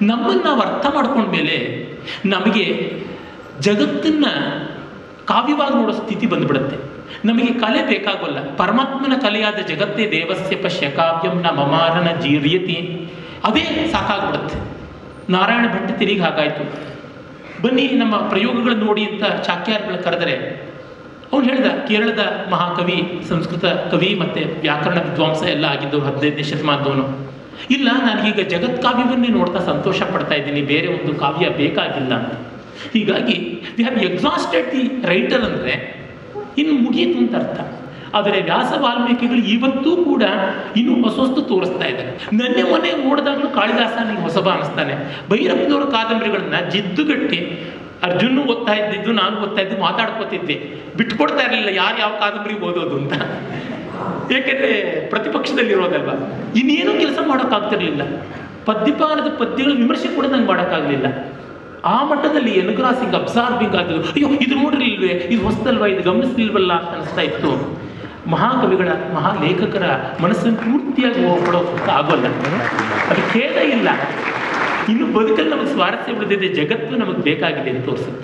ನಮ್ಮನ್ನು ನಾವು ಅರ್ಥ ಮಾಡ್ಕೊಂಡ್ಮೇಲೆ ನಮಗೆ ಜಗತ್ತನ್ನು ಕಾವ್ಯವಾಗಿ ನೋಡೋ ಸ್ಥಿತಿ ಬಂದ್ಬಿಡುತ್ತೆ ನಮಗೆ ಕಲೆ ಬೇಕಾಗೋಲ್ಲ ಪರಮಾತ್ಮನ ಕಲೆಯಾದ ಜಗತ್ತೇ ದೇವಸ್ಯ ಪಶ್ಯ ಕಾವ್ಯಂ ನ ಮಮಾರನ ಜೀರ್ಯತಿ ಅದೇ ಸಾಕಾಗ್ಬಿಡುತ್ತೆ ನಾರಾಯಣ ಭಟ್ಟ ತಿರುಗಿ ಹಾಗಾಯಿತು ಬನ್ನಿ ನಮ್ಮ ಪ್ರಯೋಗಗಳನ್ನು ನೋಡಿ ಅಂತ ಚಾಕ್ಯಾರ್ಗಳು ಕರೆದರೆ ಅವನು ಹೇಳಿದ ಕೇರಳದ ಮಹಾಕವಿ ಸಂಸ್ಕೃತ ಕವಿ ಮತ್ತು ವ್ಯಾಕರಣ ವಿದ್ವಾಂಸ ಎಲ್ಲ ಆಗಿದ್ದವರು ಹದಿನೈದನೇ ಶತಮಾನದವನು ಇಲ್ಲ ನನಗೀಗ ಜಗತ್ ಕಾವ್ಯವನ್ನೇ ನೋಡ್ತಾ ಸಂತೋಷ ಪಡ್ತಾ ಇದ್ದೀನಿ ಬೇರೆ ಒಂದು ಕಾವ್ಯ ಬೇಕಾಗಿಲ್ಲ ಅಂತ ಹೀಗಾಗಿ we have exhausted the writer ಅಂದರೆ ಇನ್ನು ಮುಗೀತು ಅಂತ ಅರ್ಥ ಆದರೆ ವ್ಯಾಸ ವಾಲ್ಮೀಕಿಗಳು ಇವತ್ತೂ ಕೂಡ ಇನ್ನೂ ಹೊಸ ಹೊಸ್ತು ತೋರಿಸ್ತಾ ಇದ್ದಾರೆ ನನ್ನೆ ಮೊನ್ನೆ ನೋಡಿದಾಗಲೂ ಕಾಳಿದಾಸ ನನಗೆ ಹೊಸಬ ಅನಿಸ್ತಾನೆ ಭೈರಪ್ಪನವರ ಕಾದಂಬರಿಗಳನ್ನ ಜಿದ್ದುಗಟ್ಟಿ ಅರ್ಜುನು ಓದ್ತಾ ಇದ್ದಿದ್ದು ನಾನು ಓದ್ತಾ ಇದ್ದು ಮಾತಾಡ್ಕೋತಿದ್ದೆ ಬಿಟ್ಕೊಡ್ತಾ ಇರಲಿಲ್ಲ ಯಾರು ಯಾವ ಕಾದಂಬರಿ ಓದೋದು ಅಂತ ಏಕೆಂದರೆ ಪ್ರತಿಪಕ್ಷದಲ್ಲಿರೋದಲ್ವ ಇನ್ನೇನು ಕೆಲಸ ಮಾಡೋಕ್ಕಾಗ್ತಿರ್ಲಿಲ್ಲ ಪದ್ಯಪಾನದ ಪದ್ಯಗಳ ವಿಮರ್ಶೆ ಕೂಡ ನಂಗೆ ಮಾಡೋಕ್ಕಾಗಲಿಲ್ಲ ಆ ಮಟ್ಟದಲ್ಲಿ ಎನ್ಗ್ರಾಸಿಂಗ್ ಅಬ್ಸಾರ್ಬಿಂಗ್ ಆದದ್ದು ಅಯ್ಯೋ ಇದು ನೋಡಿರ್ಲಿಲ್ವೇ ಇದು ಹೊಸದಲ್ವಾ ಇದು ಗಮನಿಸ್ಲಿಲ್ವಲ್ಲ ಅಂತ ಅನಿಸ್ತಾ ಇತ್ತು ಮಹಾಕವಿಗಳ ಮಹಾಲೇಖಕರ ಮನಸ್ಸನ್ನು ಪೂರ್ತಿಯಾಗಿ ಹೋಗ್ಕೊಡೋಕೆ ಆಗೋಲ್ಲ ಅದು ಖೇದ ಇಲ್ಲ ಇನ್ನು ಬದುಕಲ್ಲಿ ನಮಗೆ ಸ್ವಾರಸ್ಯ ಉಳಿದಿದೆ ಜಗತ್ತು ನಮಗೆ ಬೇಕಾಗಿದೆ ಅಂತ ತೋರಿಸುತ್ತೆ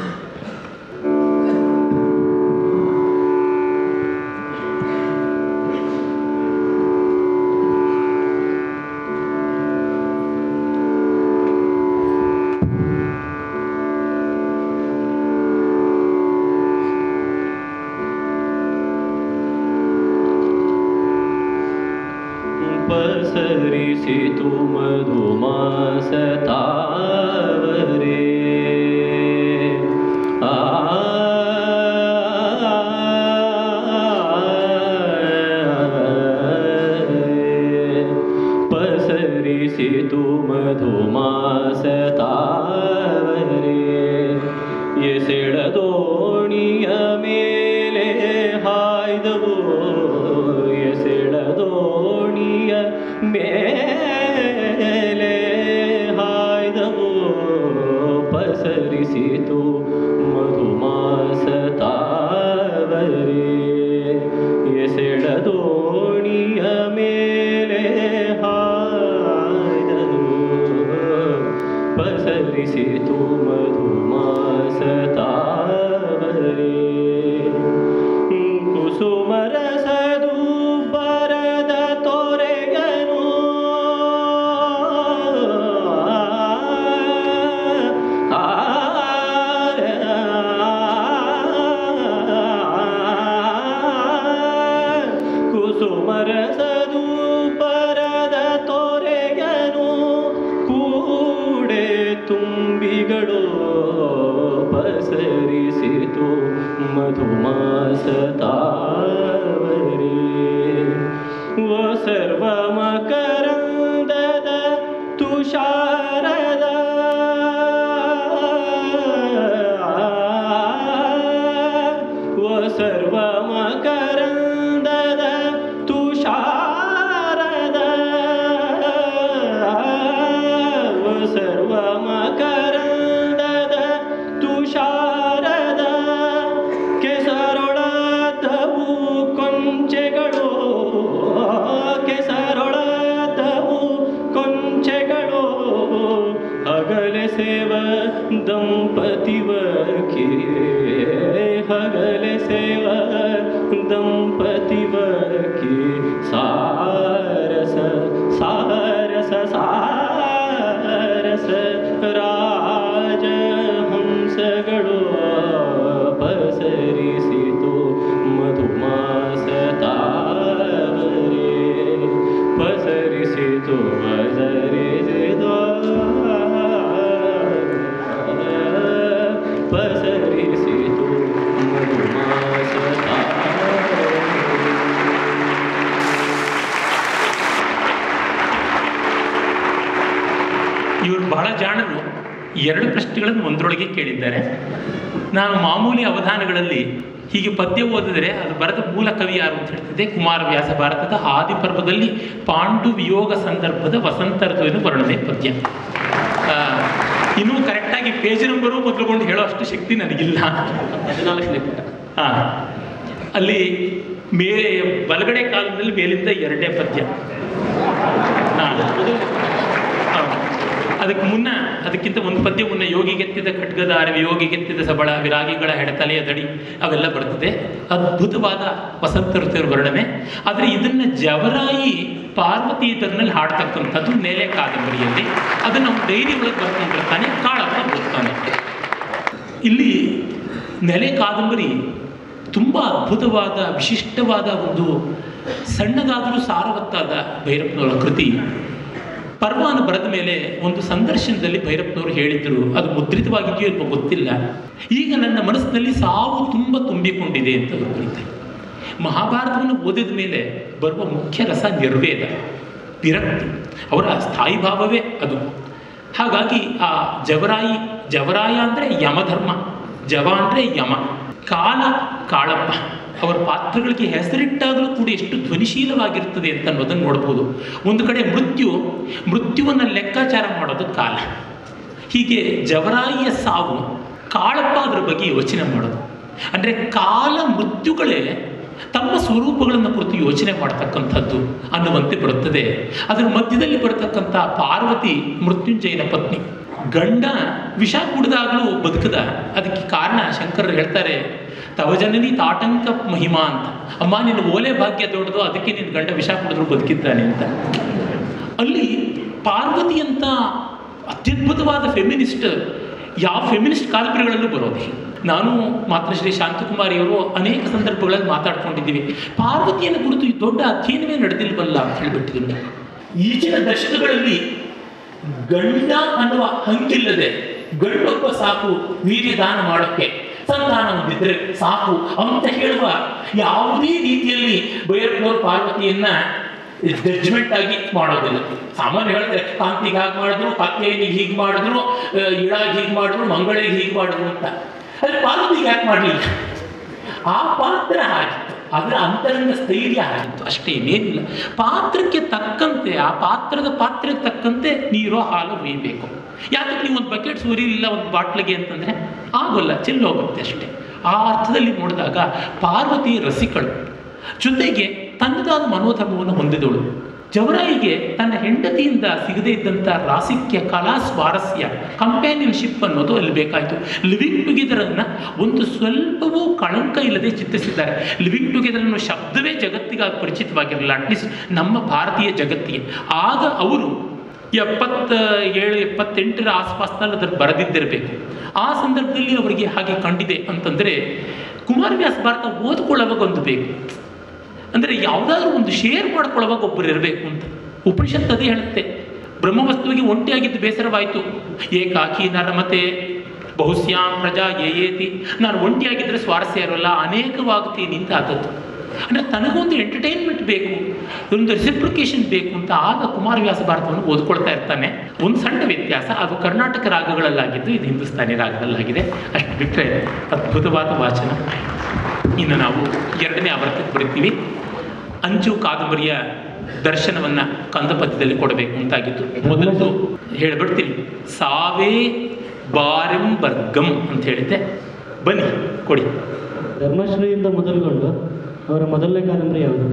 ಪಸರಿಸಿತು ಮಧುಮಾಸ ತಾವರೆ ಆ ಪಸರಿಸಿತು ಮಧುಮಾಸ ತಾವರೆ ಎಸೆಳದೋಣಿಯ ಮೇಲೆ ಹಾಯ್ದವು ಎಸೆಳದೋಣಿಯ ಮೇಲೆ ಹಾಯ್ದವು ಪಸರಿಸಿತು ಮಧುಮಾಸ ತಾವರೆ ಎಸೆಳದೋಣಿಯ ಮೇಲೆ ಹಾಯ್ದವು ಪಸರಿಸಿತು ಮಧುಮಾಸ ತಾವರೆ ಕುಸುಮರಸದು ಬರದ ತೊರೆಗನು ಆ ಕುಸುಮರಸದು ಬರದ ತೊರೆಗನು ಕೂಡೆ ತುಂಬಿಗಳು ಪಸರಿಸಿತು ಮಧುಮಾಸ ತಾವರೆ ಓ ಸರ್ವ ಮಕರಂದದ ತುಷಾರದ ಓ ಸರ್ವ ಮಕರಂದದ ತುಷಾರದ ಓ ಸರ್ವ ಮಕರಂದದ ತುಷಾರದ ಕೆಸರೊಳದವು ಕೊಂಚೆಗಳು ಕೆಸರೊಳದವು ಕೊಂಚೆಗಳು ಹಗಲೆ ಸೇವ ದಂಪತಿವರ್ಕೆ ಹಗಲೆ ಸೇವ ದಂಪತಿವರ್ಕೆ ಸಾರಸ ಸಾರಸ ಸಾರಸ ರಾಜ ಹಂಸಗಳು ಪಸರಿಸಿತು ಮಧುಮಾಸ ತಾವರೆ ಪಸರಿಸಿತು ಪಸರಿಸಿತು ಪಸರಿಸಿತು ಮಧುಮಾಸ ತಾವರೆ ಇವರು ಬಹಳ ಜಾಣರು ಎರಡು ಪ್ರಶ್ನೆಗಳನ್ನು ಒಂದರೊಳಗೆ ಕೇಳಿದ್ದಾರೆ ನಾನು ಮಾಮೂಲಿ ಅವಧಾನಗಳಲ್ಲಿ ಹೀಗೆ ಪದ್ಯ ಓದಿದರೆ ಅದು ಬರೆದ ಮೂಲ ಕವಿ ಯಾರು ಅಂತ ಹೇಳ್ತಿದ್ದೆ ಕುಮಾರವ್ಯಾಸ ಭಾರತದ ಆದಿಪರ್ವದಲ್ಲಿ ಪಾಂಡು ವಿಯೋಗ ಸಂದರ್ಭದ ವಸಂತ ಋತುವಿನ ವರ್ಣನೆ ಪದ್ಯ ಆ, ಇನ್ನೂ ಕರೆಕ್ಟಾಗಿ ಪೇಜ್ ನಂಬರು ಮೊದಲುಕೊಂಡು ಹೇಳೋ ಅಷ್ಟು ಶಕ್ತಿ ನನಗಿಲ್ಲ ಹದಿನಾಲ್ಕನೇ ಪುಟ ಆ, ಅಲ್ಲಿ ಮೇ ಬಲಗಡೆ ಕಾಲದಲ್ಲಿ ಮೇಲಿಂದ ಎರಡೇ ಪದ್ಯ ಹಾ. ಹೌದು. ಅದಕ್ಕೆ ಮುನ್ನ ಅದಕ್ಕಿಂತ ಒಂದು ಪದ್ಯ ಮುನ್ನ ಯೋಗಿಗೆತ್ತಿದ ಖಡ್ಗದ ಅರಿವಿ ಯೋಗಿಗೆತ್ತಿದ ಸಬಳ ವಿರಾಗಿಗಳ ಹೆಡತಲೆಯ ದಡಿ ಅವೆಲ್ಲ ಬರ್ತದೆ ಅದ್ಭುತವಾದ ವಸಂತ ಋತುವಿನ ವರ್ಣನೆ ಆದರೆ ಇದನ್ನ ಜವರಾಯಿ ಪಾರ್ವತಿ ಇದರಲ್ಲಿ ಹಾಡ್ತಕ್ಕಂಥದ್ದು ನೆಲೆ ಕಾದಂಬರಿಯಲ್ಲಿ ಅದನ್ನು ನಾವು ಡೈರಿ ಒಳಗೆ ಬರ್ಕೊಂಡಿರ್ತಾನೆ ಕಾಳಪ್ಪ ಓದ್ತಾನೆ ಇಲ್ಲಿ ನೆಲೆ ಕಾದಂಬರಿ ತುಂಬ ಅದ್ಭುತವಾದ ವಿಶಿಷ್ಟವಾದ ಒಂದು ಸಣ್ಣದಾದರೂ ಸಾರವತ್ತಾದ ಭೈರಪ್ಪನವರ ಕೃತಿ ಪರ್ವಾನ ಬರೆದ ಮೇಲೆ ಒಂದು ಸಂದರ್ಶನದಲ್ಲಿ ಭೈರಪ್ಪನವರು ಹೇಳಿದ್ರು ಅದು ಮುದ್ರಿತವಾಗಿದೆಯೋ ಇಲ್ವೋ ಗೊತ್ತಿಲ್ಲ ಈಗ ನನ್ನ ಮನಸ್ಸಿನಲ್ಲಿ ಸಾವು ತುಂಬ ತುಂಬಿಕೊಂಡಿದೆ ಅಂತ ಅವರು ಬರೀತಾರೆ ಮಹಾಭಾರತವನ್ನು ಓದಿದ ಮೇಲೆ ಬರುವ ಮುಖ್ಯ ರಸ ನಿರ್ವೇದ ವಿರಕ್ತಿ ಅವರ ಸ್ಥಾಯಿ ಭಾವವೇ ಅದು ಹಾಗಾಗಿ ಆ ಜವರಾಯಿ ಜವರಾಯ ಅಂದರೆ ಯಮಧರ್ಮ ಜವ ಅಂದರೆ ಯಮ ಕಾಲ ಕಾಳಪ್ಪ ಅವರ ಪಾತ್ರಗಳಿಗೆ ಹೆಸರಿಟ್ಟಾಗಲೂ ಕೂಡ ಎಷ್ಟು ಧ್ವನಿಶೀಲವಾಗಿರ್ತದೆ ಅಂತ ಅನ್ನೋದನ್ನು ನೋಡ್ಬೋದು ಒಂದು ಕಡೆ ಮೃತ್ಯು ಮೃತ್ಯುವನ್ನು ಲೆಕ್ಕಾಚಾರ ಮಾಡೋದು ಕಾಲ ಹೀಗೆ ಜವರಾಯಿಯ ಸಾವು ಕಾಳಪ್ಪ ಅದರ ಬಗ್ಗೆ ಯೋಚನೆ ಮಾಡೋದು ಅಂದರೆ ಕಾಲ ಮೃತ್ಯುಗಳೇ ತಮ್ಮ ಸ್ವರೂಪಗಳನ್ನು ಕುರಿತು ಯೋಚನೆ ಮಾಡ್ತಕ್ಕಂಥದ್ದು ಅನ್ನುವಂತೆ ಬರುತ್ತದೆ ಅದರ ಮಧ್ಯದಲ್ಲಿ ಬರತಕ್ಕಂಥ ಪಾರ್ವತಿ ಮೃತ್ಯುಂಜಯನ ಪತ್ನಿ ಗಂಡ ವಿಷ ಕುಡಿದಾಗಲೂ ಬದುಕದ ಅದಕ್ಕೆ ಕಾರಣ ಶಂಕರರು ಹೇಳ್ತಾರೆ ತವಜನನಿ ತಾಟಂಕ ಮಹಿಮಾ ಅಂತ ಅಮ್ಮ ನಿನ್ನ ಓಲೆ ಭಾಗ್ಯ ದೊಡ್ಡದು ಅದಕ್ಕೆ ನಿನ್ನ ಗಂಡ ವಿಷ ಕುಡಿದ್ರು ಬದುಕಿದ್ದಾನೆ ಅಂತ ಅಲ್ಲಿ ಪಾರ್ವತಿ ಅಂತ ಅತ್ಯದ್ಭುತವಾದ ಫೆಮಿನಿಸ್ಟ್ ಯಾವ ಫೆಮಿನಿಸ್ಟ್ ಕಾದಂಬರಿಗಳಲ್ಲೂ ಬರೋದಿಲ್ಲ ನಾನು ಮಾತ್ರ ಶ್ರೀ ಶಾಂತಕುಮಾರಿಯವರು ಅನೇಕ ಸಂದರ್ಭಗಳಲ್ಲಿ ಮಾತಾಡ್ಕೊಂಡಿದ್ದೀವಿ ಪಾರ್ವತಿಯನ್ನು ಕುರಿತು ಈ ದೊಡ್ಡ ಅಧ್ಯಯನವೇ ನಡೆದಿಲ್ವಲ್ಲ ಅಂತ ಹೇಳಿಬಿಟ್ಟಿದ್ದೀನಿ ಈಚಿನ ದಶಕಗಳಲ್ಲಿ ಗಂಡ ಅನ್ನುವ ಹಂಗಿಲ್ಲದೆ ಗಂಡೊಬ್ಬ ಸಾಕು ವೀರ್ಯದಾನ ಮಾಡೋಕ್ಕೆ ಸಂತಾನ ಹೊಂದಿದ್ರೆ ಸಾಕು ಅಂತ ಹೇಳುವ ಯಾವುದೇ ರೀತಿಯಲ್ಲಿ ಭೈರಪ್ಪನವರು ಪಾರ್ವತಿಯನ್ನ ಜಡ್ಜ್ಮೆಂಟ್ ಆಗಿ ಮಾಡೋದಿಲ್ಲ ಸಾಮಾನ್ಯ ಹೇಳಿದ್ರೆ ಕಾಂತಿಗೆ ಹಾಗೆ ಮಾಡಿದ್ರು ಕಾತ್ಯಾಯನಿಗೆ ಹೀಗೆ ಮಾಡಿದ್ರು ಆ, ಇಳಾಗಿ ಹೀಗೆ ಮಾಡಿದ್ರು ಮಂಗಳಿಗೆ ಹೀಗೆ ಮಾಡಿದ್ರು ಅಂತ ಅಲ್ಲಿ ಪಾರ್ವತಿಗೆ ಯಾಕೆ ಮಾಡಲಿಲ್ಲ ಆ ಪಾತ್ರ ಆಗಿತ್ತು ಅದರ ಅಂತರಂಗ ಸ್ಥೈರ್ಯ ಆಗಿತ್ತು ಅಷ್ಟೇ ಇನ್ನೇನಿಲ್ಲ ಪಾತ್ರಕ್ಕೆ ತಕ್ಕಂತೆ ಆ ಪಾತ್ರದ ಪಾತ್ರಕ್ಕೆ ತಕ್ಕಂತೆ ನೀರೋ ಹಾಲು ಒಯ್ಯಬೇಕು ಯಾತಕ್ಕೆ ನೀವು ಒಂದು ಬಕೆಟ್ ಸುರಿಲಿಲ್ಲ ಒಂದು ಬಾಟ್ಲಿಗೆ ಅಂತಂದರೆ ಆಗೋಲ್ಲ ಚೆಲ್ಲೋಗುತ್ತೆ ಅಷ್ಟೇ ಆ ಅರ್ಥದಲ್ಲಿ ನೋಡಿದಾಗ ಪಾರ್ವತಿ ರಸಿಕಳು ಜೊತೆಗೆ ತನ್ನದಾದ ಮನೋಧರ್ಮವನ್ನು ಹೊಂದಿದವಳು ಜವರಾಯಿಗೆ ತನ್ನ ಹೆಂಡತಿಯಿಂದ ಸಿಗದೇ ಇದ್ದಂಥ ರಾಸಿಕ್ಯ ಕಲಾ ಸ್ವಾರಸ್ಯ ಕಂಪ್ಯಾನಿಯನ್ಶಿಪ್ ಅನ್ನೋದು ಅಲ್ಲಿ ಬೇಕಾಯಿತು ಲಿವಿಂಗ್ ಟುಗೆದರನ್ನು ಒಂದು ಸ್ವಲ್ಪವೂ ಕಳಂಕ ಇಲ್ಲದೆ ಚಿತ್ರಿಸಿದ್ದಾರೆ ಲಿವಿಂಗ್ ಟುಗೆದರ್ ಅನ್ನೋ ಶಬ್ದವೇ ಜಗತ್ತಿಗಾಗಿ ಪರಿಚಿತವಾಗಿರಲಿಲ್ಲ ಅಟ್ಲೀಸ್ಟ್ ನಮ್ಮ ಭಾರತೀಯ ಜಗತ್ತಿಗೆ ಆಗ ಅವರು ಎಪ್ಪತ್ತ ಏಳು ಎಪ್ಪತ್ತೆಂಟರ ಆಸ್ಪಾಸ್ನಲ್ಲಿ ಅದನ್ನು ಬರೆದಿದ್ದಿರಬೇಕು ಆ ಸಂದರ್ಭದಲ್ಲಿ ಅವರಿಗೆ ಹಾಗೆ ಕಂಡಿದೆ ಅಂತಂದರೆ ಕುಮಾರವ್ಯಾಸ ಭಾರತ ಓದ್ಕೊಳ್ಳೋವಾಗ ಒಂದು ಬೇಕು ಅಂದರೆ ಯಾವುದಾದ್ರೂ ಒಂದು ಶೇರ್ ಮಾಡ್ಕೊಳ್ಳೋವಾಗ ಒಬ್ಬರು ಇರಬೇಕು ಅಂತ ಉಪನಿಷತ್ ಅದೇ ಹೇಳುತ್ತೆ ಬ್ರಹ್ಮವಸ್ತುವಿಗೆ ಒಂಟಿಯಾಗಿದ್ದು ಬೇಸರವಾಯಿತು ಏಕಾಕಿ ನರಮತೆ ಬಹುಶ್ಯಾಂ ಪ್ರಜಾ ಏಯೇತಿ ನಾನು ಒಂಟಿಯಾಗಿದ್ದರೆ ಸ್ವಾರಸ್ಯ ಇರೋಲ್ಲ ಅನೇಕವಾಗ್ತೀನಿ ಅಂತ ಆದದ್ದು ಅಂದರೆ ತನಗೊಂದು ಎಂಟರ್ಟೈನ್ಮೆಂಟ್ ಬೇಕು ಒಂದು ರೆಸಿಪ್ರಿಕೇಶನ್ ಬೇಕು ಅಂತ ಆಗ ಕುಮಾರವ್ಯಾಸ ಭಾರತವನ್ನು ಓದ್ಕೊಳ್ತಾ ಇರ್ತಾನೆ ಒಂದು ಸಣ್ಣ ವ್ಯತ್ಯಾಸ ಅದು ಕರ್ನಾಟಕ ರಾಗಗಳಲ್ಲಾಗಿದ್ದು ಇದು ಹಿಂದೂಸ್ತಾನಿ ರಾಗದಲ್ಲಾಗಿದೆ ಅಷ್ಟು ಬಿಟ್ಟರೆ ಅದ್ಭುತವಾದ ವಾಚನ ಇನ್ನು ನಾವು ಎರಡನೇ ಆವರ್ತಕ್ಕೆ ಬರೀತೀವಿ ಅಂಚು ಕಾದಂಬರಿಯ ದರ್ಶನವನ್ನು ಕಂದಪದ್ಯದಲ್ಲಿ ಕೊಡಬೇಕು ಅಂತಾಗಿತ್ತು ಮೊದಲದು ಹೇಳ್ಬಿಡ್ತೀನಿ ಸಾವೇ ಬಾರೆಂಬರ್ಗಂ ಅಂತ ಹೇಳಿದ್ದೆ ಬನ್ನಿ ಕೊಡಿ ಧರ್ಮಶ್ರೀಯಿಂದ ಮೊದಲುಗೊಂಡು ಅವರ ಮೊದಲನೇ ಕಾದಂಬರಿ ಯಾವುದು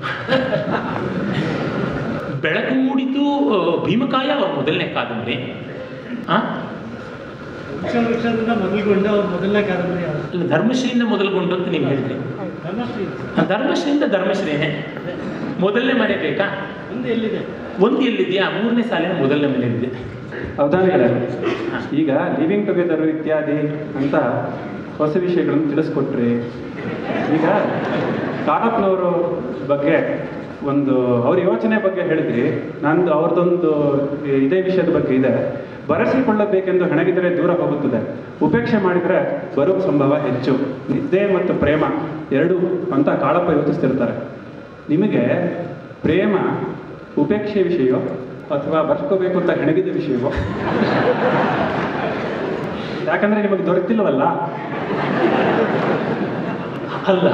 ಬೆಳಕು ಮೂಡಿತು ಆ, ಭೀಮಕಾಯ ಅವ್ರ ಮೊದಲನೇ ಕಾದಂಬರಿ ಆ? ವೃಕ್ಷ ವೃಕ್ಷದಿಂದ ಮೊದಲುಗೊಂಡು ಅವ್ರ ಮೊದಲನೇ ಕಾದಂಬರಿ ಯಾವುದು ಅಲ್ಲ ಧರ್ಮಶ್ರೀಯಿಂದ ಮೊದಲುಗೊಂಡು ಅಂತ ನೀವು ಹೇಳಿದ್ರಿ ಧರ್ಮಶ್ರೀ ಆ, ಧರ್ಮಶ್ರೀಯಿಂದ ಧರ್ಮಶ್ರೀನೇ ಮೊದಲನೇ ಮನೆ ಬೇಕಾ ಒಂದು ಎಲ್ಲಿದೆ ಒಂದು ಎಲ್ಲಿದೆಯಾ ಮೂರನೇ ಸಾಲಿನ ಮೊದಲನೇ ಮನೆ ಇದೆ ಅವಧಾನಿಗಳೇ ಈಗ ಲಿವಿಂಗ್ ಟುಗೆದರ್ ಇತ್ಯಾದಿ ಅಂತ ಹೊಸ ವಿಷಯಗಳನ್ನು ತಿಳಿಸ್ಕೊಟ್ರಿ ಈಗ ಕಾಡಪ್ಪನವರು ಬಗ್ಗೆ ಒಂದು ಅವ್ರ ಯೋಚನೆ ಬಗ್ಗೆ ಹೇಳಿದ್ರಿ ನಂದು ಅವ್ರದ್ದೊಂದು ಇದೇ ವಿಷಯದ ಬಗ್ಗೆ ಇದೆ ಬರೆಸಿಕೊಳ್ಳಬೇಕೆಂದು ಹೆಣಗಿದರೆ ದೂರ ಹೋಗುತ್ತದೆ ಉಪೇಕ್ಷೆ ಮಾಡಿದರೆ ಬರುವ ಸಂಭವ ಹೆಚ್ಚು ನಿದ್ದೆ ಮತ್ತು ಪ್ರೇಮ ಎರಡು ಅಂತ ಕಾಳಪ್ಪ ಯೋಚಿಸ್ತಿರ್ತಾರೆ ನಿಮಗೆ ಪ್ರೇಮ ಉಪೇಕ್ಷೆ ವಿಷಯವೋ ಅಥವಾ ಬರ್ಸ್ಕೋಬೇಕು ಅಂತ ಹೆಣಗಿದ ವಿಷಯವೋ ಯಾಕಂದ್ರೆ ನಿಮಗೆ ದೊರೆತಿಲ್ವಲ್ಲ ಅಲ್ಲ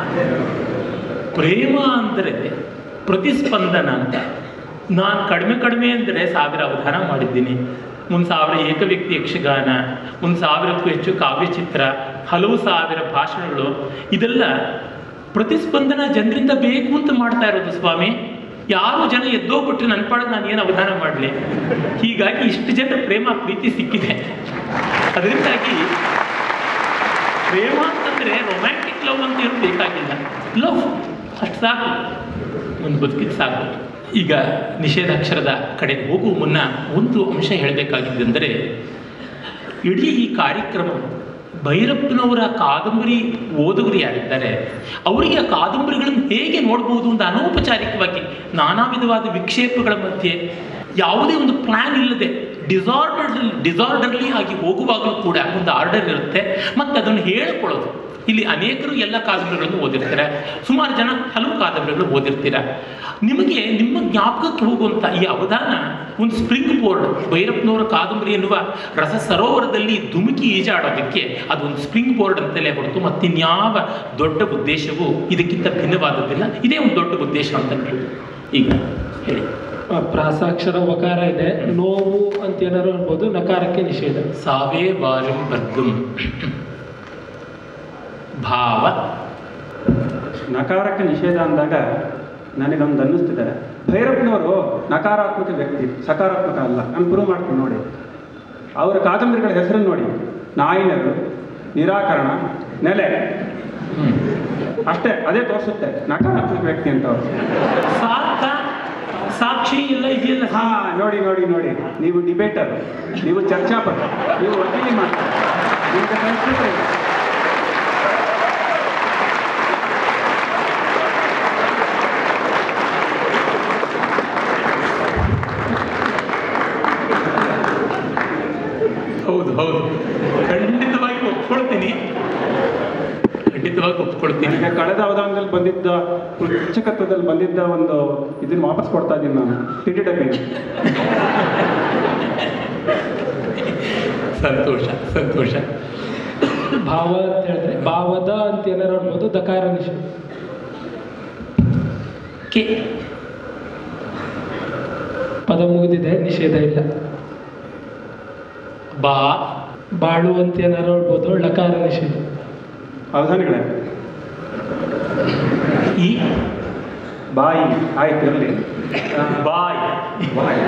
ಪ್ರೇಮ ಅಂದರೆ ಪ್ರತಿಸ್ಪಂದನ ಅಂತ ನಾನು ಕಡಿಮೆ ಕಡಿಮೆ ಅಂದರೆ ಸಾವಿರ ಅವಧಾನ ಮಾಡಿದ್ದೀನಿ ಒಂದು ಸಾವಿರ ಏಕವ್ಯಕ್ತಿ ಯಕ್ಷಗಾನ ಒಂದು ಸಾವಿರಕ್ಕೂ ಹೆಚ್ಚು ಕಾವ್ಯಚಿತ್ರ ಹಲವು ಸಾವಿರ ಭಾಷಣಗಳು ಇದೆಲ್ಲ ಪ್ರತಿಸ್ಪಂದನ ಜನರಿಂದ ಬೇಕು ಅಂತ ಮಾಡ್ತಾ ಇರೋದು ಸ್ವಾಮಿ ಯಾರು ಜನ ಎದ್ದೋಗ್ಬಿಟ್ರೆ ನನ್ನ ಪಾಡಿಗೆ ನಾನು ಏನು ಅವಧಾನ ಮಾಡಲಿ ಹೀಗಾಗಿ ಇಷ್ಟು ಜನ ಪ್ರೇಮ ಪ್ರೀತಿ ಸಿಕ್ಕಿದೆ ಅದರಿಂದಾಗಿ ಪ್ರೇಮ ಅಂತಂದ್ರೆ ರೊಮ್ಯಾಂಟಿಕ್ ಲವ್ ಅಂತ ಏನು ಬೇಕಾಗಿಲ್ಲ ಲವ್ ಅಷ್ಟು ಸಾಕು ಒಂದು ಬದುಕಿದ ಸಾಕು ಈಗ ನಿಷೇಧಾಕ್ಷರದ ಕಡೆ ಹೋಗುವ ಮುನ್ನ ಒಂದು ಅಂಶ ಹೇಳಬೇಕಾಗಿದ್ದೆಂದರೆ ಇಡೀ ಈ ಕಾರ್ಯಕ್ರಮ ಭೈರಪ್ಪನವರ ಕಾದಂಬರಿ ಓದುಗರು ಯಾರಿದ್ದಾರೆ ಅವರಿಗೆ ಆ ಕಾದಂಬರಿಗಳನ್ನು ಹೇಗೆ ನೋಡ್ಬೋದು ಅಂತ ಅನೌಪಚಾರಿಕವಾಗಿ ನಾನಾ ವಿಧವಾದ ವಿಕ್ಷೇಪಗಳ ಮಧ್ಯೆ ಯಾವುದೇ ಒಂದು ಪ್ಲ್ಯಾನ್ ಇಲ್ಲದೆ ಡಿಸಾರ್ಡರ್ ಡಿಸಾರ್ಡರ್ಲಿ ಆಗಿ ಹೋಗುವಾಗಲೂ ಕೂಡ ಒಂದು ಆರ್ಡರ್ ಇರುತ್ತೆ ಮತ್ತು ಅದನ್ನು ಹೇಳ್ಕೊಳ್ಳೋದು ಇಲ್ಲಿ ಅನೇಕರು ಎಲ್ಲ ಕಾದಂಬರಿಗಳನ್ನು ಓದಿರ್ತಾರೆ ಸುಮಾರು ಜನ ಹಲವು ಕಾದಂಬರಿಗಳು ಓದಿರ್ತೀರ ನಿಮಗೆ ನಿಮ್ಮ ಜ್ಞಾಪಕಕ್ಕೆ ಹೋಗುವಂಥ ಈ ಅವಧಾನ ಒಂದು ಸ್ಪ್ರಿಂಗ್ ಬೋರ್ಡ್ ಭೈರಪ್ಪನವರ ಕಾದಂಬರಿ ಎನ್ನುವ ರಸ ಸರೋವರದಲ್ಲಿ ಧುಮುಕಿ ಈಜಾಡೋದಕ್ಕೆ ಅದೊಂದು ಸ್ಪ್ರಿಂಗ್ ಬೋರ್ಡ್ ಅಂತಲೇ ಹೊರತು ಮತ್ತಿನ್ಯಾವ ದೊಡ್ಡ ಉದ್ದೇಶವೂ ಇದಕ್ಕಿಂತ ಭಿನ್ನವಾದದ್ದಿಲ್ಲ ಇದೇ ಒಂದು ದೊಡ್ಡ ಉದ್ದೇಶ ಅಂತ ಹೇಳಿ ಈಗ ಹೇಳಿ ಆ, ಪ್ರಾಸಾಕ್ಷರ ವಕಾರ ಇದೆ ನೋವು ಅಂತ ಏನಾರು ಅನ್ಬೋದು ನಕಾರಕ್ಕೆ ನಿಷೇಧ ಸಾವೇ ವಾರಿಂ ವರ್ಗಂ ಭಾವ ನಕಾರಕ್ಕೆ ನಿಷೇಧ ಅಂದಾಗ ನನಗೊಂದು ಅನ್ನಿಸ್ತಿದೆ ಭೈರಪ್ಪನವರು ನಕಾರಾತ್ಮಕ ವ್ಯಕ್ತಿ ಸಕಾರಾತ್ಮಕ ಅಲ್ಲ ನಾನು ಪ್ರೂವ್ ಮಾಡ್ತೀನಿ ನೋಡಿ ಅವರ ಕಾದಂಬರಿಗಳ ಹೆಸರನ್ನು ನೋಡಿ ನಾಯಿನರು ನಿರಾಕರಣ ನೆಲೆ ಅಷ್ಟೇ ಅದೇ ತೋರಿಸುತ್ತೆ ನಕಾರಾತ್ಮಕ ವ್ಯಕ್ತಿ ಅಂತ ಅವರು ಸಾರ್ಥ ಸಾಕ್ಷಿ ಎಲ್ಲ ಇದೆಯಲ್ಲ ಹಾ ನೋಡಿ ನೋಡಿ ನೋಡಿ ನೀವು ಡಿಬೇಟರ್ ನೀವು ಚರ್ಚಾಪಕ ನೀವು ವಕೀಲಿ ಮಾಡ್ತಾರೆ ನಿಮಗೆ ಸಂಸ್ಕೃತ ಇದೆ ಹೌದು ಹೌದು ಖಂಡಿತವಾಗಿ ಒಪ್ಕೊಳ್ತೀನಿ ಖಂಡಿತವಾಗಿ ಒಪ್ಕೊಳ್ತೀನಿ ನನಗೆ ಕಳೆದ ಅವಧಾನದಲ್ಲಿ ಬಂದಿದ್ದ ಪುಸ್ತಕತ್ವದಲ್ಲಿ ಬಂದಿದ್ದ ಒಂದು ಇದನ್ನ ವಾಪಸ್ ಕೊಡ್ತಾ ಇದ್ದೀನಿ ನಾನು ಟಿಟಿ ಡಬ್ಬಿಂಗ್ ಸಂತೋಷ ಸಂತೋಷ ಭಾವ ಅಂತ ಹೇಳಿದ್ರೆ ಭಾವದ ಅಂತ ಏನಾರು ಅನ್ಬೋದು ದಕಾರ ನಿಷೇಧ ಕೆ ಪದ ಮುಗಿದಿದೆ ನಿಷೇಧ ಇಲ್ಲ ಬಾ ಬಾಳು ಅಂತ ಏನಾರು ಹೇಳ್ಬೋದು ಲಕಾರ ನಿಷೇಧ ಅವಧಾನಿಗಳೇ ಈ ಬಾಯಿ ಆಯ್ತು ಇರಲಿ ಬಾಯ್ ಬಾಯಿ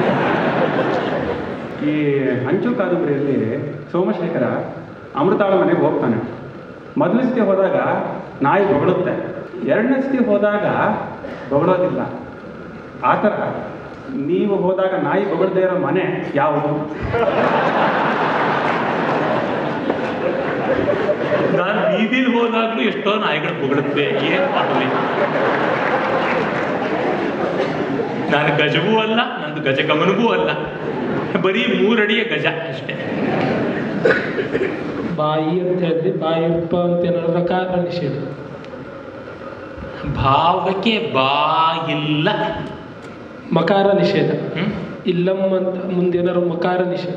ಈ ಅಂಚು ಕಾದಂಬರಿಯಲ್ಲಿ ಸೋಮಶೇಖರ ಅಮೃತಾಳ ಮನೆಗೆ ಹೋಗ್ತಾನೆ ಮೊದಲನೇ ಸತಿ ಹೋದಾಗ ನಾಯಿ ಬೊಗಳುತ್ತೆ ಎರಡನೇ ಸತಿ ಹೋದಾಗ ಬೊಗಳೋದಿಲ್ಲ ಆ ಥರ ನೀವು ಹೋದಾಗ ನಾಯಿ ಬೊಗಳದೇ ಇರೋ ಮನೆ ಯಾವುದು ನಾನು ಬೀದಿಲಿ ಹೋದಾಗ್ಲೂ ಎಷ್ಟೋ ನಾಯಿಗಳು ಬೊಗಳುತ್ತವೆ ಏನ್ ಮಾಡಲಿ ನಾನು ಗಜವೂ ಅಲ್ಲ ನಂದು ಗಜಗಮನವೂ ಅಲ್ಲ ಬರೀ ಮೂರಡಿಯ ಗಜ ಅಷ್ಟೇ ಬಾಯಿ ಅಂತ ಹೇಳಿದ್ರೆ ಬಾಯಿಪ್ಪ ಅಂತ ಏನಾರು ರಕಾರ ನಿಷೇಧ ಭಾವಕ್ಕೆ ಬಾಯಿಲ್ಲ ಮಕಾರ ನಿಷೇಧ ಹ್ಮ್? ಇಲ್ಲಂ ಅಂತ ಮುಂದೇನಾರು ಮಕಾರ ನಿಷೇಧ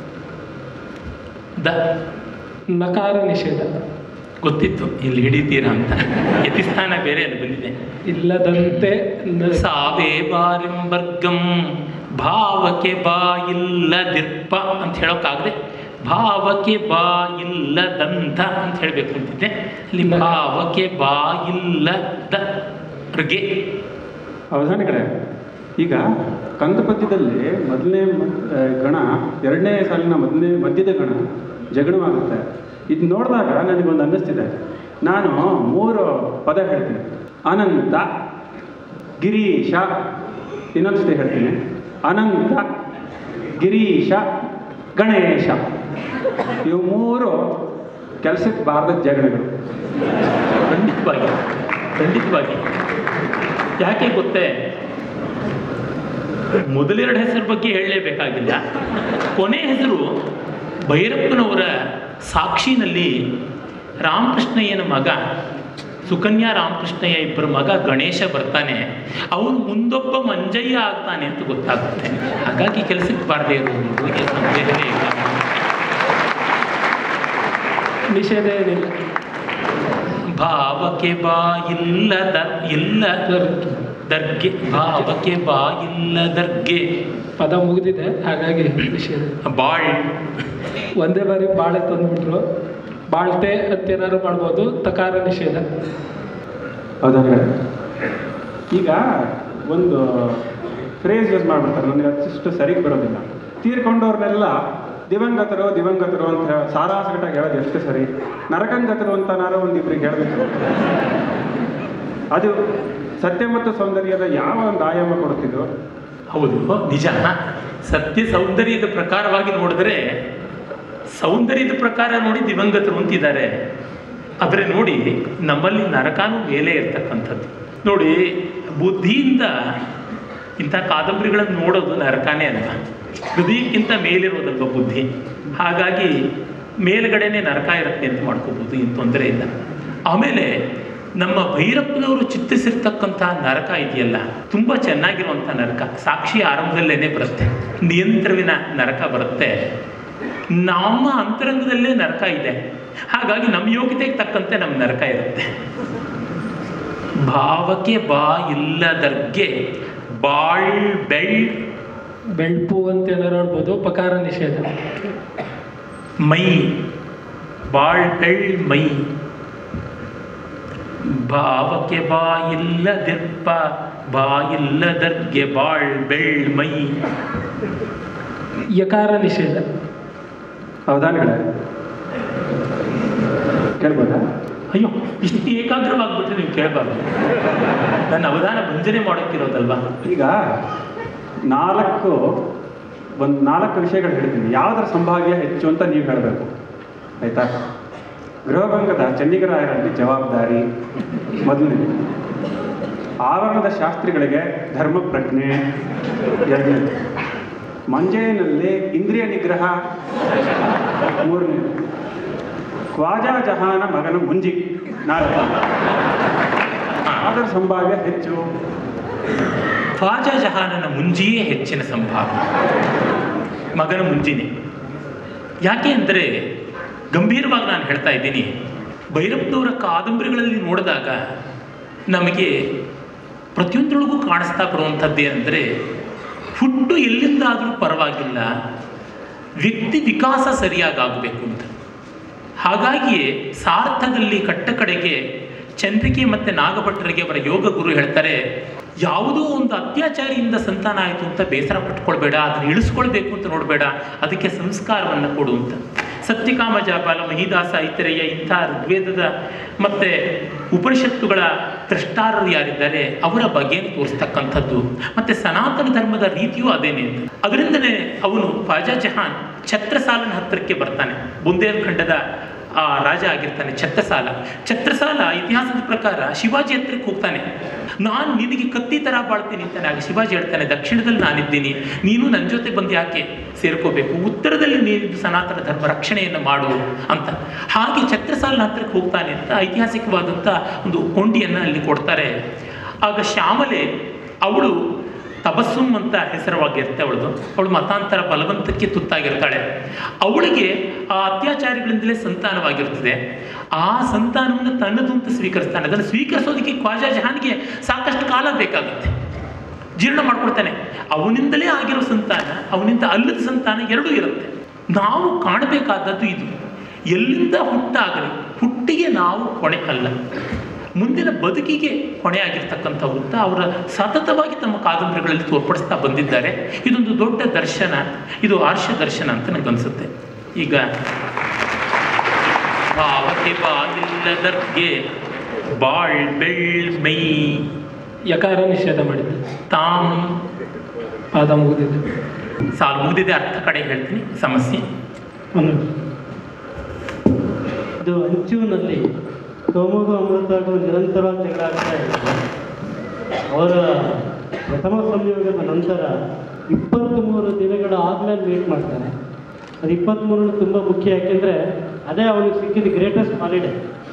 ದ ನಕಾರ ನಿಷೇಧ ಗೊತ್ತಿತ್ತು ಇಲ್ಲಿ ಹಿಡಿತೀರಾ ಅಂತ ಯತಿಸ್ಥಾನ ಬೇರೆ ಅದು ಬಂದಿದೆ ಇಲ್ಲದಂತೆ ನ- ಸಾವೇ ಬಾರಿಂಬರ್ಗಂ ಭಾವಕ್ಕೆ ಬಾಯಿಲ್ಲದಿರ್ಪ ಅಂತ ಹೇಳೋಕ್ಕಾಗದೆ ಭಾವಕ್ಕೆ ಬಾಯಿಲ್ಲದಂತ ಅಂತ ಹೇಳಬೇಕು ಅಂತಿದ್ದೆ ಅಲ್ಲಿ ಭಾವಕ್ಕೆ ಬಾಯಿಲ್ಲದ ರ್ಗೆ ಅವಧಾನಿಗಳೇ ಈಗ ಕಂದ ಪದ್ಯದಲ್ಲಿ ಮೊದಲನೇ ಮ- ಆ, ಗಣ ಎರಡನೇ ಸಾಲಿನ ಮೊದಲನೇ ಮಧ್ಯದ ಗಣ ಜಗಣವಾಗುತ್ತೆ ಇದು ನೋಡಿದಾಗ ನನಗೊಂದು ಅನ್ನಿಸ್ತಿದೆ ನಾನು ಮೂರು ಪದ ಹೇಳ್ತೀನಿ ಅನಂತ ಗಿರೀಶ ಇನ್ನೊಂದು ಸತಿ ಹೇಳ್ತೀನಿ ಅನಂತ ಗಿರೀಶ ಗಣೇಶ ಇವು ಮೂರು ಕೆಲಸಕ್ಕೆ ಬಾರದ ಜಗಳಗಳು ಖಂಡಿತವಾಗಿ ಖಂಡಿತವಾಗಿ ಯಾಕೆ ಗೊತ್ತೇ ಮೊದಲೆರಡು ಹೆಸರು ಬಗ್ಗೆ ಹೇಳಲೇಬೇಕಾಗಿಲ್ಲ ಕೊನೆ ಹೆಸರು ಭೈರಪ್ಪನವರ ಸಾಕ್ಷಿನಲ್ಲಿ ರಾಮಕೃಷ್ಣಯ್ಯನ ಮಗ ಸುಕನ್ಯಾ ರಾಮಕೃಷ್ಣಯ್ಯ ಇಬ್ಬರ ಮಗ ಗಣೇಶ ಬರ್ತಾನೆ ಅವನು ಮುಂದೊಬ್ಬ ಮಂಜಯ್ಯ ಆಗ್ತಾನೆ ಅಂತ ಗೊತ್ತಾಗುತ್ತೆ ಹಾಗಾಗಿ ಕೆಲಸಕ್ಕೆ ಬಾರದೇ ಇರುವುದು ಈ ಸಂದೇಹನೇ ಇಲ್ಲ ನಿಷೇಧ ಏನಿಲ್ಲ ಭಾವಕ್ಕೆ ಬಾ ಇಲ್ಲದ ಇಲ್ಲ ದರ್ಗೆ ಭಾವಕ್ಕೆ ಬಾ ಇಲ್ಲದರ್ಗೆ ಪದ ಮುಗಿದಿದೆ ಹಾಗಾಗಿ ನಿಷೇಧ ಬಾಳ್ ಒಂದೇ ಬಾರಿ ಬಾಳೆ ತಂದ್ಬಿಟ್ರು ಬಾಳ್ತೆ ಅಂತ ಏನಾದ್ರು ಮಾಡ್ಬೋದು ತಕಾರ ನಿಷೇಧ ಹೌದಾ ಈಗ ಒಂದು ಫ್ರೇಸ್ ಯೂಸ್ ಮಾಡ್ಬಿಡ್ತಾರೆ ನನಗೆ ಅಷ್ಟು ಸರಿಗೆ ಬರೋದಿಲ್ಲ ತೀರ್ಕೊಂಡವ್ರನ್ನೆಲ್ಲ ದಿವಂಗತರು ದಿವಂಗತರು ಅಂತ ಹೇಳಿ ಸಾರಾಸಗಟಾಗಿ ಹೇಳೋದು ಎಷ್ಟು ಸರಿ ನರಕಂಗತರು ಅಂತ ನಾನು ಒಂದಿಬ್ರಿಗೆ ಹೇಳಬೇಕು ಅದು ಸತ್ಯ ಮತ್ತು ಸೌಂದರ್ಯದ ಯಾವ ಒಂದು ಆಯಾಮ ಕೊಡುತ್ತಿದ್ದು ಹೌದು ನಿಜ ಸತ್ಯ ಸೌಂದರ್ಯದ ಪ್ರಕಾರವಾಗಿ ನೋಡಿದ್ರೆ ಸೌಂದರ್ಯದ ಪ್ರಕಾರ ನೋಡಿ ದಿವಂಗತರು ಅಂತಿದ್ದಾರೆ ಆದರೆ ನೋಡಿ ನಮ್ಮಲ್ಲಿ ನರಕಾನು ಮೇಲೆ ಇರ್ತಕ್ಕಂಥದ್ದು ನೋಡಿ ಬುದ್ಧಿಯಿಂದ ಇಂಥ ಕಾದಂಬರಿಗಳನ್ನು ನೋಡೋದು ನರಕಾನೇ ಅಲ್ಲ ಹೃದಯಕ್ಕಿಂತ ಮೇಲಿರೋದಲ್ವ ಬುದ್ಧಿ ಹಾಗಾಗಿ ಮೇಲ್ಗಡೆನೆ ನರಕ ಇರುತ್ತೆ ಅಂತ ಮಾಡ್ಕೋಬೋದು ಏನು ತೊಂದರೆ ಇಲ್ಲ ಆಮೇಲೆ ನಮ್ಮ ಭೈರಪ್ಪನವರು ಚಿತ್ರಿಸಿರ್ತಕ್ಕಂಥ ನರಕ ಇದೆಯಲ್ಲ ತುಂಬ ಚೆನ್ನಾಗಿರುವಂಥ ನರಕ ಸಾಕ್ಷಿ ಆರಂಭದಲ್ಲೇನೆ ಬರುತ್ತೆ ನಿಯಂತ್ರವಿನ ನರಕ ಬರುತ್ತೆ ನಮ್ಮ ಅಂತರಂಗದಲ್ಲೇ ನರಕ ಇದೆ ಹಾಗಾಗಿ ನಮ್ಮ ಯೋಗ್ಯತೆಗೆ ತಕ್ಕಂತೆ ನಮ್ಮ ನರಕ ಇರುತ್ತೆ ಭಾವಕ್ಕೆ ಬಾ ಇಲ್ಲದರ್ಗೆ ಬಾಳ್ ಬೆಳ್ ಬೆಳ್ಪು ಅಂತ ಏನಾರು ಹೇಳ್ಬೋದು ಪಕಾರ ನಿಷೇಧ ಮೈ ಬಾಳ್ ಬೆಳ್ ಮೈ ಭಾವಕ್ಕೆ ಬಾ ಇಲ್ಲದಿರ್ಪ ಬಾ ಇಲ್ಲದರ್ಗೆ ಬಾಳ್ ಬೆಳ್ ಮೈ ಯಕಾರ ನಿಷೇಧ ಅವಧಾನಗಳೇ ಕೇಳ್ಬೋದಾ ಅಯ್ಯೋ ಇಷ್ಟು ಏಕಾಗ್ರವಾಗ್ಬಿಟ್ರೆ ನೀವು ಕೇಳಬಾರ್ದು ನನ್ನ ಅವಧಾನ ಭಂಜನೆ ಮಾಡೋಕ್ಕಿರೋದಲ್ವಾ ಈಗ ನಾಲ್ಕು ಒಂದು ನಾಲ್ಕು ವಿಷಯಗಳು ಹೇಳ್ತೀನಿ ಯಾವುದರ ಸಂಭಾವ್ಯ ಹೆಚ್ಚು ಅಂತ ನೀವು ಹೇಳಬೇಕು ಆಯ್ತಾ ಗೃಹಭಂಗದ ಚೆನ್ನಿಗರಾಯರಲ್ಲಿ ಜವಾಬ್ದಾರಿ ಮೊದಲನೇ ಆವರಣದ ಶಾಸ್ತ್ರಿಗಳಿಗೆ ಧರ್ಮ ಪ್ರಜ್ಞೆ ಎರಡನೇದು ಮಂಜೇನಲ್ಲಿ ಇಂದ್ರಿಯ ನಿಗ್ರಹ ಮೂರನೇ ಖ್ವಾಜಾ ಜಹಾನ ಮಗನ ಮುಂಜಿ ನಾಲ್ಕು ಅದರ ಸಂಭಾವ್ಯ ಹೆಚ್ಚು ಖ್ವಾಜಾ ಜಹಾನನ ಮುಂಜಿಯೇ ಹೆಚ್ಚಿನ ಸಂಭಾವನೆ ಮಗನ ಮುಂಜಿನೇ ಯಾಕೆ ಅಂದರೆ ಗಂಭೀರವಾಗಿ ನಾನು ಹೇಳ್ತಾ ಇದ್ದೀನಿ ಭೈರಪ್ಪನವರ ಕಾದಂಬರಿಗಳಲ್ಲಿ ನೋಡಿದಾಗ ನಮಗೆ ಪ್ರತಿಯೊಂದರೊಳಗೂ ಕಾಣಿಸ್ತಾ ಬರುವಂಥದ್ದೇನೆಂದರೆ ಹುಟ್ಟು ಎಲ್ಲಿಂದಾದರೂ ಪರವಾಗಿಲ್ಲ ವ್ಯಕ್ತಿ ವಿಕಾಸ ಸರಿಯಾಗಿ ಆಗಬೇಕು ಅಂತ ಹಾಗಾಗಿಯೇ ಸಾರ್ಥದಲ್ಲಿ ಕಟ್ಟ ಕಡೆಗೆ ಚಂದ್ರಿಕೆ ಮತ್ತು ನಾಗಭಟ್ಟರಿಗೆ ಅವರ ಯೋಗ ಗುರು ಹೇಳ್ತಾರೆ ಯಾವುದೋ ಒಂದು ಅತ್ಯಾಚಾರಿಯಿಂದ ಸಂತಾನ ಆಯಿತು ಅಂತ ಬೇಸರ ಪಟ್ಕೊಳ್ಬೇಡ ಅದನ್ನು ಇಳಿಸ್ಕೊಳ್ಬೇಕು ಅಂತ ನೋಡಬೇಡ ಅದಕ್ಕೆ ಸಂಸ್ಕಾರವನ್ನು ಕೊಡು ಅಂತ ಸತ್ಯಕಾಮ ಜಾಪಾಲ ಮಹಿದಾಸ ಇತರೆಯ ಇಂಥ ಋಗ್ವೇದದ ಮತ್ತು ಉಪನಿಷತ್ತುಗಳ ದ್ರಷ್ಟಾರರು ಯಾರಿದ್ದಾರೆ ಅವರ ಬಗೆಯನ್ನು ತೋರಿಸ್ತಕ್ಕಂಥದ್ದು ಮತ್ತು ಸನಾತನ ಧರ್ಮದ ರೀತಿಯೂ ಅದೇನೆ ಅಂತ ಅದರಿಂದಲೇ ಅವನು ಖ್ವಾಜಾ ಜಹಾನ್ ಛತ್ರಸಾಲನ ಹತ್ತಿರಕ್ಕೆ ಬರ್ತಾನೆ ಬುಂದೇಲ್ಖಂಡದ ಆ ರಾಜ ಆಗಿರ್ತಾನೆ ಛತ್ರಸಾಲ ಛತ್ರಸಾಲ ಇತಿಹಾಸದ ಪ್ರಕಾರ ಶಿವಾಜಿ ಹತ್ರಕ್ಕೆ ಹೋಗ್ತಾನೆ ನಾನು ನಿನಗೆ ಕತ್ತಿ ಥರ ಬಾಳ್ತೀನಿ ಅಂತಾನೆ ಆಗ ಶಿವಾಜಿ ಹೇಳ್ತಾನೆ ದಕ್ಷಿಣದಲ್ಲಿ ನಾನಿದ್ದೀನಿ ನೀನು ನನ್ನ ಜೊತೆ ಬಂದು ಯಾಕೆ ಸೇರ್ಕೋಬೇಕು ಉತ್ತರದಲ್ಲಿ ನೀನು ಸನಾತನ ಧರ್ಮ ರಕ್ಷಣೆಯನ್ನು ಮಾಡು ಅಂತ ಹಾಗೆ ಛತ್ರಸಾಲನ ಹತ್ರಕ್ಕೆ ಹೋಗ್ತಾನೆ ಅಂತ ಐತಿಹಾಸಿಕವಾದಂಥ ಒಂದು ಕೊಂಡಿಯನ್ನು ಅಲ್ಲಿ ಕೊಡ್ತಾರೆ ಆಗ ಶ್ಯಾಮಲೆ ಅವಳು ತಬಸ್ಸುಮ್ ಅಂತ ಹೆಸರವಾಗಿರುತ್ತೆ ಅವಳದು ಅವಳು ಮತಾಂತರ ಬಲವಂತಕ್ಕೆ ತುತ್ತಾಗಿರ್ತಾಳೆ ಅವಳಿಗೆ ಆ ಅತ್ಯಾಚಾರಿಗಳಿಂದಲೇ ಸಂತಾನವಾಗಿರ್ತದೆ ಆ ಸಂತಾನವನ್ನು ತನ್ನದು ಅಂತ ಸ್ವೀಕರಿಸ್ತಾನೆ ಅದನ್ನು ಸ್ವೀಕರಿಸೋದಕ್ಕೆ ಖ್ವಾಜಾ ಜಹಾನ್ಗೆ ಸಾಕಷ್ಟು ಕಾಲ ಬೇಕಾಗುತ್ತೆ ಜೀರ್ಣ ಮಾಡ್ಕೊಳ್ತಾನೆ ಅವನಿಂದಲೇ ಆಗಿರೋ ಸಂತಾನ ಅವನಿಂದ ಅಲ್ಲದ ಸಂತಾನ ಎರಡೂ ಇರುತ್ತೆ ನಾವು ಕಾಣಬೇಕಾದದ್ದು ಇದು ಎಲ್ಲಿಂದ ಹುಟ್ಟಾಗಲಿ ಹುಟ್ಟಿಗೆ ನಾವು ಹೊಣೆ ಅಲ್ಲ ಮುಂದಿನ ಬದುಕಿಗೆ ಹೊಣೆಯಾಗಿರ್ತಕ್ಕಂಥವು ಅಂತ ಅವರ ಸತತವಾಗಿ ತಮ್ಮ ಕಾದಂಬರಿಗಳಲ್ಲಿ ತೋರ್ಪಡಿಸ್ತಾ ಬಂದಿದ್ದಾರೆ ಇದೊಂದು ದೊಡ್ಡ ದರ್ಶನ ಇದು ಆರ್ಷ ದರ್ಶನ ಅಂತ ನನಗನ್ಸುತ್ತೆ ಈಗ ಭಾವಕ್ಕೆ ಬಾಗಿಲ್ಲದರ್ಗೆ ಬಾಳ್ ಬೆಳ್ ಮೈ ಯಕಾರ ನಿಷೇಧ ಮಾಡಿದ್ದು ತಾಂ ಪಾದ ಮುಗಿದಿದ್ದು ಸಾಲು ಮುಗಿದಿದೆ ಅರ್ಥ ಕಡೆ ಹೇಳ್ತೀನಿ ಸಮಸ್ಯೆ ಒಂದು ಇದು ಅಂಚುವಿನಲ್ಲಿ ಸೋಮಗು ಅಮೃತಗೂ ನಿರಂತರವಾಗಿ ಜಗಳ ಆಗ್ತಾ ಇತ್ತು ಅವರ ಪ್ರಥಮ ಸಂಯೋಗದ ನಂತರ ಇಪ್ಪತ್ತ್ಮೂರು ದಿನಗಳ ಆದ್ಮೇಲೆ ಮೀಟ್ ಮಾಡ್ತಾರೆ ಅದು ಇಪ್ಪತ್ತ್ಮೂರು ತುಂಬ ಮುಖ್ಯ ಯಾಕೆಂದರೆ ಅದೇ ಅವನಿಗೆ ಸಿಕ್ಕಿದ ಗ್ರೇಟೆಸ್ಟ್ ಹಾಲಿಡೇ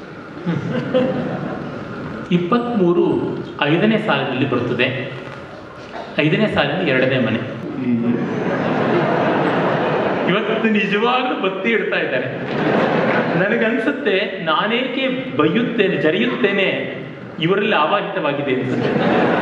ಇಪ್ಪತ್ತ್ಮೂರು ಐದನೇ ಸಾಲಿನಲ್ಲಿ ಬರುತ್ತದೆ ಐದನೇ ಸಾಲಿನ ಎರಡನೇ ಮನೆ ಇವತ್ತು ನಿಜವಾಗ್ಲೂ ಬತ್ತಿ ಇಡ್ತಾ ಇದ್ದಾರೆ ನನಗನ್ಸುತ್ತೆ ನಾನೇಕೆ ಬೈಯುತ್ತೇನೆ ಜರಿಯುತ್ತೇನೆ ಇವರಲ್ಲಿ ಆವಾಹಿತವಾಗಿದೆ ಅನ್ಸುತ್ತೆ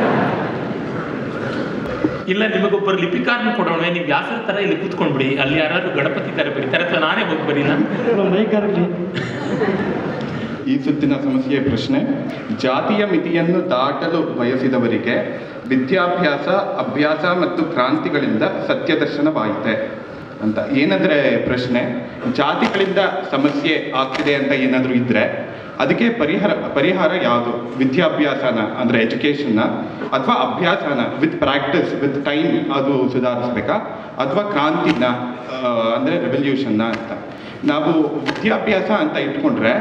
ಇಲ್ಲ ನಿಮಗೊಬ್ಬರು ಲಿಪಿಕಾರನ ಕೊಡೋಣ ನೀವು ವ್ಯಾಸರ ಥರ ಇಲ್ಲಿ ಕೂತ್ಕೊಂಡ್ಬಿಡಿ ಅಲ್ಲಿ ಯಾರಾದ್ರೂ ಗಣಪತಿ ಥರ ಬರೀತಾರೆ ಅಥವಾ ನಾನೇ ಹೋಗಿ ಬರೀಲ್ಲ ಮೈಕರ್ಲಿ ಈ ಸುತ್ತಿನ ಸಮಸ್ಯೆಯ ಪ್ರಶ್ನೆ ಜಾತಿಯ ಮಿತಿಯನ್ನು ದಾಟಲು ಬಯಸಿದವರಿಗೆ ವಿದ್ಯಾಭ್ಯಾಸ ಅಭ್ಯಾಸ ಮತ್ತು ಕ್ರಾಂತಿಗಳಿಂದ ಸತ್ಯದರ್ಶನವಾಯಿತೆ ಅಂತ ಏನಂದ್ರೆ ಪ್ರಶ್ನೆ ಜಾತಿಗಳಿಂದ ಸಮಸ್ಯೆ ಆಗ್ತಿದೆ ಅಂತ ಏನಾದರೂ ಇದ್ರೆ ಅದಕ್ಕೆ ಪರಿಹಾರ ಪರಿಹಾರ ಯಾವುದು ವಿದ್ಯಾಭ್ಯಾಸನ ಅಂದರೆ ಎಜುಕೇಷನ್ನ ಅಥವಾ ಅಭ್ಯಾಸನ ವಿತ್ ಪ್ರಾಕ್ಟಿಸ್ ವಿತ್ ಟೈಮ್ ಅದು ಸುಧಾರಿಸ್ಬೇಕಾ ಅಥವಾ ಕ್ರಾಂತಿನ ಆ, ಅಂದರೆ ರೆವಲ್ಯೂಷನ್ನ ಅಂತ ನಾವು ವಿದ್ಯಾಭ್ಯಾಸ ಅಂತ ಇಟ್ಕೊಂಡ್ರೆ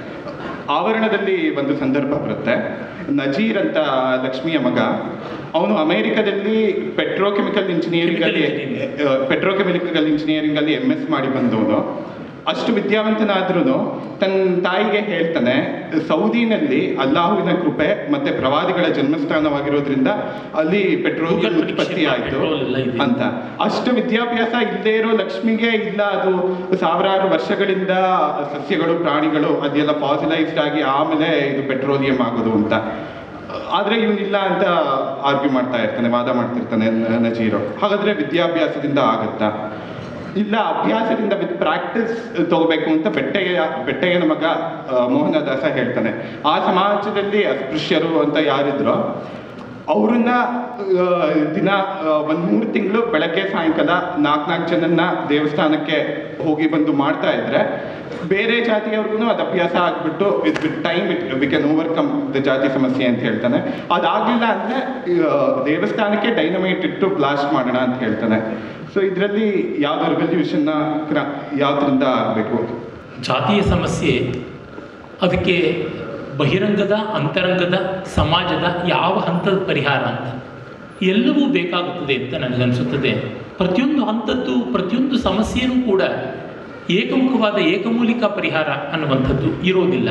ಆವರಣದಲ್ಲಿ ಒಂದು ಸಂದರ್ಭ ಬರುತ್ತೆ ನಜೀರ್ ಅಂತ ಲಕ್ಷ್ಮಿಯ ಮಗ ಅವನು ಅಮೆರಿಕದಲ್ಲಿ ಪೆಟ್ರೋಕೆಮಿಕಲ್ ಇಂಜಿನಿಯರಿಂಗ್ ಅಲ್ಲಿ ಪೆಟ್ರೋಕೆಮಿಕಲ್ ಇಂಜಿನಿಯರಿಂಗ್ ಅಲ್ಲಿ ಎಂ ಎಸ್ ಮಾಡಿ ಬಂದವನು ಅಷ್ಟು ವಿದ್ಯಾವಂತನಾದ್ರೂ ತನ್ನ ತಾಯಿಗೆ ಹೇಳ್ತಾನೆ ಸೌದಿನಲ್ಲಿ ಅಲ್ಲಾಹುವಿನ ಕೃಪೆ ಮತ್ತೆ ಪ್ರವಾದಿಗಳ ಜನ್ಮಸ್ಥಾನವಾಗಿರೋದ್ರಿಂದ ಅಲ್ಲಿ ಪೆಟ್ರೋಲ್ Google prediction ಉತ್ಪತ್ತಿ ಆಯಿತು petrol ಎಲ್ಲ ಇದೆ. ಅಂತ ಅಷ್ಟು ವಿದ್ಯಾಭ್ಯಾಸ ಇಲ್ಲದೆ ಇರೋ ಲಕ್ಷ್ಮಿಗೆ ಇಲ್ಲ ಅದು ಸಾವಿರಾರು ವರ್ಷಗಳಿಂದ ಸಸ್ಯಗಳು ಪ್ರಾಣಿಗಳು ಅದೆಲ್ಲ ಫಾಸಿಲೈಸ್ಡ್ ಆಗಿ ಆಮೇಲೆ ಇದು ಪೆಟ್ರೋಲಿಯಂ ಆಗೋದು ಅಂತ ಆದ್ರೆ ಇವನಿಲ್ಲ ಅಂತ ಆರ್ಗ್ಯೂ ಮಾಡ್ತಾ ಇರ್ತಾನೆ ವಾದ ಮಾಡ್ತಿರ್ತಾನೆ ನ- ನಜೀರು ಹಾಗಾದ್ರೆ ವಿದ್ಯಾಭ್ಯಾಸದಿಂದ ಆಗುತ್ತಾ ಇಲ್ಲ ಅಭ್ಯಾಸದಿಂದ ವಿತ್ ಪ್ರಾಕ್ಟಿಸ್ ತಗೋಬೇಕು ಅಂತ ಬೆಟ್ಟಯ್ಯ ಬೆಟ್ಟಯ್ಯನ ಮಗ ಆ, ಮೋಹನದಾಸ ಹೇಳ್ತಾನೆ ಆ ಸಮಾಜದಲ್ಲಿ ಅಸ್ಪೃಶ್ಯರು ಅಂತ ಯಾರಿದ್ರೋ ಅವ್ರನ್ನ ಆ, ದಿನ ಒಂದು ಮೂರು ತಿಂಗಳು ಬೆಳಗ್ಗೆ ಸಾಯಂಕಾಲ ನಾಲ್ಕು ನಾಲ್ಕು ಜನನ್ನ ದೇವಸ್ಥಾನಕ್ಕೆ ಹೋಗಿ ಬಂದು ಮಾಡ್ತಾ ಇದ್ರೆ ಬೇರೆ ಜಾತಿಯವ್ರಿಗೂ ಅದು ಅಭ್ಯಾಸ ಆಗ್ಬಿಟ್ಟು it with time it we can overcome the ಜಾತಿ ಸಮಸ್ಯೆ ಅಂತ ಹೇಳ್ತಾನೆ ಅದಾಗಲಿಲ್ಲ ಅಂದರೆ ದೇವಸ್ಥಾನಕ್ಕೆ ಡೈನಮೈಟ್ ಇಟ್ಟು ಬ್ಲಾಸ್ಟ್ ಮಾಡೋಣ ಅಂತ ಹೇಳ್ತಾನೆ ಸೊ ಇದರಲ್ಲಿ ಯಾವ್ದು ರೆವಲ್ಯೂಷನ್ನ ಯಾವ್ದ್ರಿಂದ ಆಗಬೇಕು ಜಾತಿಯ ಸಮಸ್ಯೆ ಅದಕ್ಕೆ ಬಹಿರಂಗದ ಅಂತರಂಗದ ಸಮಾಜದ ಯಾವ ಹಂತದ ಪರಿಹಾರ ಅಂತ ಎಲ್ಲವೂ ಬೇಕಾಗುತ್ತದೆ ಅಂತ ನನಗನ್ಸುತ್ತದೆ ಪ್ರತಿಯೊಂದು ಹಂತದ್ದು ಪ್ರತಿಯೊಂದು ಸಮಸ್ಯೆಯೂ ಕೂಡ ಏಕಮುಖವಾದ ಏಕಮೂಲಿಕ ಪರಿಹಾರ ಅನ್ನುವಂಥದ್ದು ಇರೋದಿಲ್ಲ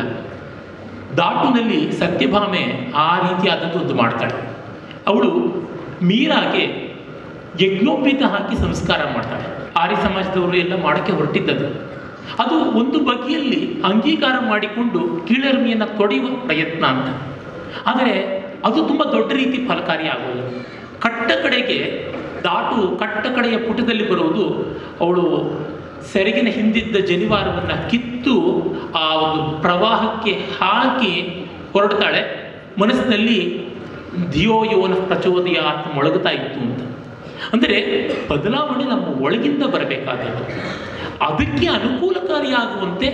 ದಾಟುನಲ್ಲಿ ಸತ್ಯಭಾಮೆ ಆ ರೀತಿಯಾದದ್ದು ಒಂದು ಮಾಡ್ತಾಳೆ ಅವಳು ಮೀರಾಗೆ ಯಜ್ಞೋಪೀತ ಹಾಕಿ ಸಂಸ್ಕಾರ ಮಾಡ್ತಾಳೆ ಆರ್ಯ ಸಮಾಜದವರು ಎಲ್ಲ ಮಾಡೋಕ್ಕೆ ಹೊರಟಿದ್ದದು ಅದು ಒಂದು ಬಗೆಯಲ್ಲಿ ಅಂಗೀಕಾರ ಮಾಡಿಕೊಂಡು ಕೀಳರಿಮೆಯನ್ನು ತೊಡೆಯುವ ಪ್ರಯತ್ನ ಅಂತ ಆದರೆ ಅದು ತುಂಬ ದೊಡ್ಡ ರೀತಿ ಫಲಕಾರಿ ಆಗೋಲ್ಲ ಕಟ್ಟ ಕಡೆಗೆ ದಾಟು ಕಟ್ಟ ಕಡೆಯ ಪುಟದಲ್ಲಿ ಬರುವುದು ಅವಳು ಸೆರಗಿನ ಹಿಂದಿದ್ದ ಜನಿವಾರವನ್ನು ಕಿತ್ತು ಆ ಒಂದು ಪ್ರವಾಹಕ್ಕೆ ಹಾಕಿ ಹೊರಡ್ತಾಳೆ ಮನಸ್ಸಿನಲ್ಲಿ ಧಿಯೋ ಯೋನ ಪ್ರಚೋದಯ ಅಂತ ಮೊಳಗುತ್ತಾ ಇತ್ತು ಅಂತ ಅಂದರೆ ಬದಲಾವಣೆ ನಮ್ಮ ಒಳಗಿಂದ ಬರಬೇಕಾದದ್ದು ಅದಕ್ಕೆ ಅನುಕೂಲಕಾರಿಯಾಗುವಂತೆ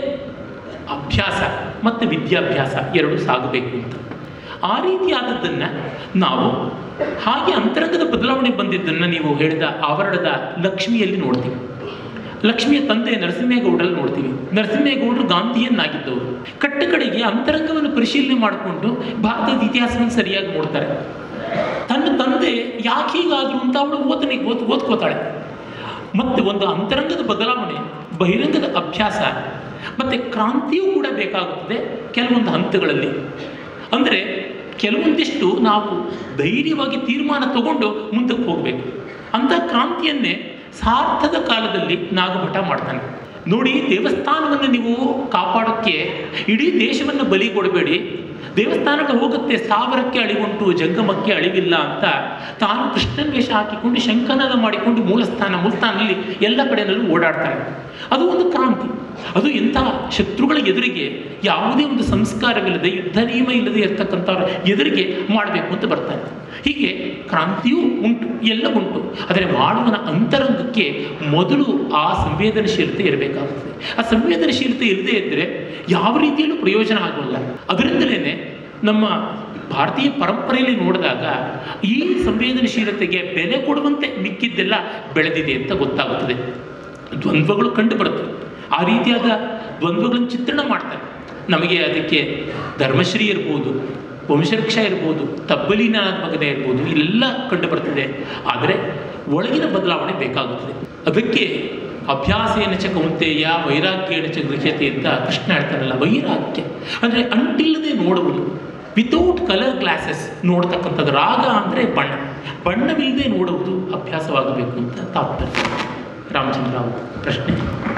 ಅಭ್ಯಾಸ ಮತ್ತು ವಿದ್ಯಾಭ್ಯಾಸ ಎರಡು ಸಾಗಬೇಕು ಅಂತ ಆ ರೀತಿಯಾದದ್ದನ್ನು ನಾವು ಹಾಗೆ ಅಂತರಂಗದ ಬದಲಾವಣೆ ಬಂದಿದ್ದನ್ನು ನೀವು ಹೇಳಿದ ಆವರಣದ ಲಕ್ಷ್ಮಿಯಲ್ಲಿ ನೋಡ್ತೀವಿ ಲಕ್ಷ್ಮಿಯ ತಂದೆ ನರಸಿಂಹೇಗೌಡರಲ್ಲಿ ನೋಡ್ತೀವಿ ನರಸಿಂಹೇಗೌಡರು ಗಾಂಧಿಯನ್ನಾಗಿದ್ದವರು ಕಟ್ಟ ಕಡೆಗೆ ಅಂತರಂಗವನ್ನು ಪರಿಶೀಲನೆ ಮಾಡಿಕೊಂಡು ಭಾರತದ ಇತಿಹಾಸವನ್ನು ಸರಿಯಾಗಿ ನೋಡ್ತಾರೆ ತನ್ನ ತಂದೆ ಯಾಕೆ ಹೀಗಾದ್ರು ಅಂತ ಅವಳು ಓದನೆ ಓದ್ ಓದ್ಕೋತಾಳೆ ಮತ್ತೆ ಒಂದು ಅಂತರಂಗದ ಬದಲಾವಣೆ ಬಹಿರಂಗದ ಅಭ್ಯಾಸ ಮತ್ತೆ ಕ್ರಾಂತಿಯೂ ಕೂಡ ಬೇಕಾಗುತ್ತದೆ ಕೆಲವೊಂದು ಹಂತಗಳಲ್ಲಿ ಅಂದರೆ ಕೆಲವೊಂದಿಷ್ಟು ನಾವು ಧೈರ್ಯವಾಗಿ ತೀರ್ಮಾನ ತಗೊಂಡು ಮುಂದಕ್ಕೆ ಹೋಗಬೇಕು ಅಂಥ ಕ್ರಾಂತಿಯನ್ನೇ ಸಾರ್ಥದ ಕಾಲದಲ್ಲಿ ನಾಗಭಟ ಮಾಡ್ತಾನೆ ನೋಡಿ ದೇವಸ್ಥಾನವನ್ನು ನೀವು ಕಾಪಾಡೋಕ್ಕೆ ಇಡೀ ದೇಶವನ್ನು ಬಲಿ ಕೊಡಬೇಡಿ ದೇವಸ್ಥಾನಕ್ಕೆ ಹೋಗುತ್ತೆ ಸಾವಿರಕ್ಕೆ ಅಳಿವುಂಟು ಜಂಗಮಕ್ಕೆ ಅಳಿವಿಲ್ಲ ಅಂತ ತಾನು ಕೃಷ್ಣನ್ ವೇಷ ಹಾಕಿಕೊಂಡು ಶಂಕನಾದ ಮಾಡಿಕೊಂಡು ಮೂಲಸ್ಥಾನ ಮುಲ್ತಾನಲ್ಲಿ ಎಲ್ಲ ಕಡೆಯಲ್ಲೂ ಓಡಾಡ್ತಾನೆ ಅದು ಒಂದು ಕ್ರಾಂತಿ ಅದು ಎಂಥ ಶತ್ರುಗಳ ಎದುರಿಗೆ ಯಾವುದೇ ಒಂದು ಸಂಸ್ಕಾರವಿಲ್ಲದೆ ಯುದ್ಧ ನಿಯಮ ಇಲ್ಲದೆ ಇರ್ತಕ್ಕಂಥವ್ರ ಎದುರಿಗೆ ಮಾಡಬೇಕು ಅಂತ ಬರ್ತಾನೆ ಹೀಗೆ ಕ್ರಾಂತಿಯೂ ಉಂಟು ಎಲ್ಲ ಉಂಟು ಆದರೆ ಮಾಡುವನ ಅಂತರಂಗಕ್ಕೆ ಮೊದಲು ಆ ಸಂವೇದನಶೀಲತೆ ಇರಬೇಕಾಗುತ್ತದೆ ಆ ಸಂವೇದನಶೀಲತೆ ಇಲ್ಲದೆ ಇದ್ದರೆ ಯಾವ ರೀತಿಯಲ್ಲೂ ಪ್ರಯೋಜನ ಆಗೋಲ್ಲ ಅದರಿಂದಲೇ ನಮ್ಮ ಭಾರತೀಯ ಪರಂಪರೆಯಲ್ಲಿ ನೋಡಿದಾಗ ಈ ಸಂವೇದನಶೀಲತೆಗೆ ಬೆಲೆ ಕೊಡುವಂತೆ ಮಿಕ್ಕಿದ್ದೆಲ್ಲ ಬೆಳೆದಿದೆ ಅಂತ ಗೊತ್ತಾಗುತ್ತದೆ ದ್ವಂದ್ವಗಳು ಕಂಡು ಬರುತ್ತವೆ ಆ ರೀತಿಯಾದ ದ್ವಂದ್ವಗಳನ್ನು ಚಿತ್ರಣ ಮಾಡ್ತಾರೆ ನಮಗೆ ಅದಕ್ಕೆ ಧರ್ಮಶ್ರೀ ಇರ್ಬೋದು ವಂಶವೃಕ್ಷ ಇರ್ಬೋದು ತಬ್ಬಲಿನ ಮಗನೇ ಇರ್ಬೋದು ಇಲ್ಲೆಲ್ಲ ಕಂಡು ಬರ್ತದೆ ಆದರೆ ಒಳಗಿನ ಬದಲಾವಣೆ ಬೇಕಾಗುತ್ತದೆ ಅದಕ್ಕೆ ಅಭ್ಯಾಸೇನ ಚ ಕೌಂತೆಯ ವೈರಾಗ್ಯೇನ ಚ ಗೃಹ್ಯತೆ ಅಂತ ಕೃಷ್ಣ ಹೇಳ್ತಾನಲ್ಲ ವೈರಾಗ್ಯ ಅಂದರೆ ಅಂಟಿಲ್ಲದೆ ನೋಡುವುದು ವಿತೌಟ್ ಕಲರ್ ಗ್ಲಾಸಸ್ ನೋಡ್ತಕ್ಕಂಥದ್ದು ರಾಗ ಅಂದರೆ ಬಣ್ಣ ಬಣ್ಣವಿಲ್ಲದೆ ನೋಡುವುದು ಅಭ್ಯಾಸವಾಗಬೇಕು ಅಂತ ತಾತ್ಪರ್ಯ ರಾಮಚಂದ್ರ ಅವರ ಪ್ರಶ್ನೆ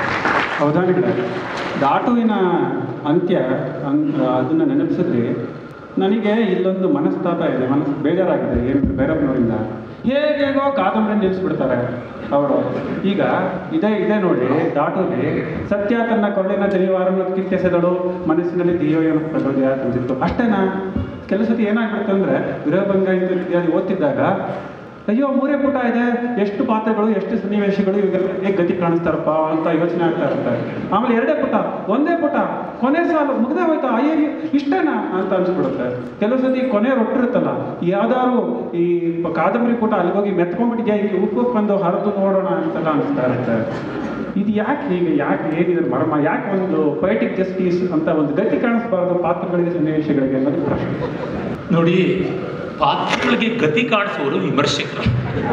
ಅವಧಾನಿಗಳೇ ದಾಟುವಿನ ಅಂತ್ಯ ಅನ್ ಅದನ್ನು ನೆನಪಿಸಿದ್ರೆ ನನಗೆ ಇಲ್ಲೊಂದು ಮನಸ್ತಾಪ ಇದೆ ಮನಸ್ಸು ಬೇಜಾರಾಗಿದೆ ಏನು ಭೈರಪ್ಪನವರಿಂದ ಹೇಗೇಗೋ ಕಾದಂಬರಿ ನಿಲ್ಲಿಸ್ಬಿಡ್ತಾರೆ ಅವರು ಈಗ ಇದೇ ಇದೇ ನೋಡಿ ದಾಟೋಲಿ ಸತ್ಯ ತನ್ನ ಕೊರಳಿನ ಜನಿವಾರನ್ನು ಕಿತ್ತೆಸೆದಳು ಮನಸ್ಸಿನಲ್ಲಿ ದಿಯೋಯನ್ನು ಪ್ರಚೋದಯ ತಂದಿತ್ತು ಅಷ್ಟೇನಾ ಕೆಲವು ಸತಿ ಏನಾಗ್ಬಿಡುತ್ತೆ ಅಂದ್ರೆ ವಿರಹಭಂಗ ಇಂದು ಇತ್ಯಾದಿ ಓದ್ತಿದ್ದಾಗ ಅಯ್ಯೋ ಮೂರೇ ಪುಟ ಇದೆ ಎಷ್ಟು ಪಾತ್ರಗಳು ಎಷ್ಟು ಸನ್ನಿವೇಶಗಳು ಇವೆಲ್ಲ ಹೇಗೆ ಗತಿ ಕಾಣಿಸ್ತಾರಪ್ಪ ಅಂತ ಯೋಚನೆ ಆಗ್ತಾ ಇರುತ್ತೆ ಆಮೇಲೆ ಎರಡೇ ಪುಟ ಒಂದೇ ಪುಟ ಕೊನೆ ಸಾಲು ಮುಗ್ದೇ ಹೋಯ್ತಾ ಅಯ್ಯೋ ಇಷ್ಟೇನಾ ಅಂತ ಅನ್ಸ್ಬಿಡುತ್ತೆ ಕೆಲವು ಸತಿ ಕೊನೆ ರೊಟ್ಟಿರುತ್ತಲ್ಲ ಯಾವ್ದಾದ್ರು ಈ ಪ- ಕಾದಂಬರಿ ಪುಟ ಅಲ್ಲಿ ಹೋಗಿ ಮೆತ್ಕೊಂಡ್ಬಿಟ್ಟಿದ್ಯಾ ಇಲ್ಲಿ ಉಪ್ಪು ಬಂದು ಹರಿದು ನೋಡೋಣ ಅಂತೆಲ್ಲ ಅನಿಸ್ತಾ ಇರುತ್ತೆ ಇದು ಯಾಕೆ ಹೀಗೆ ಯಾಕೆ ಏನಿದೆ ಮರ್ಮ ಯಾಕೆ ಒಂದು ಪೊಯಿಟಿಕ್ ಜಸ್ಟಿಸ್ ಅಂತ ಒಂದು ಗತಿ ಕಾಣಿಸ್ಬಾರ್ದು ಪಾತ್ರಗಳಿಗೆ ಸನ್ನಿವೇಶಗಳಿಗೆ ಅನ್ನೋದು ಪ್ರಶ್ನೆ ನೋಡಿ ಪಾತ್ರಗಳಿಗೆ ಗತಿ ಕಾಣಿಸುವವರು ವಿಮರ್ಶಕರು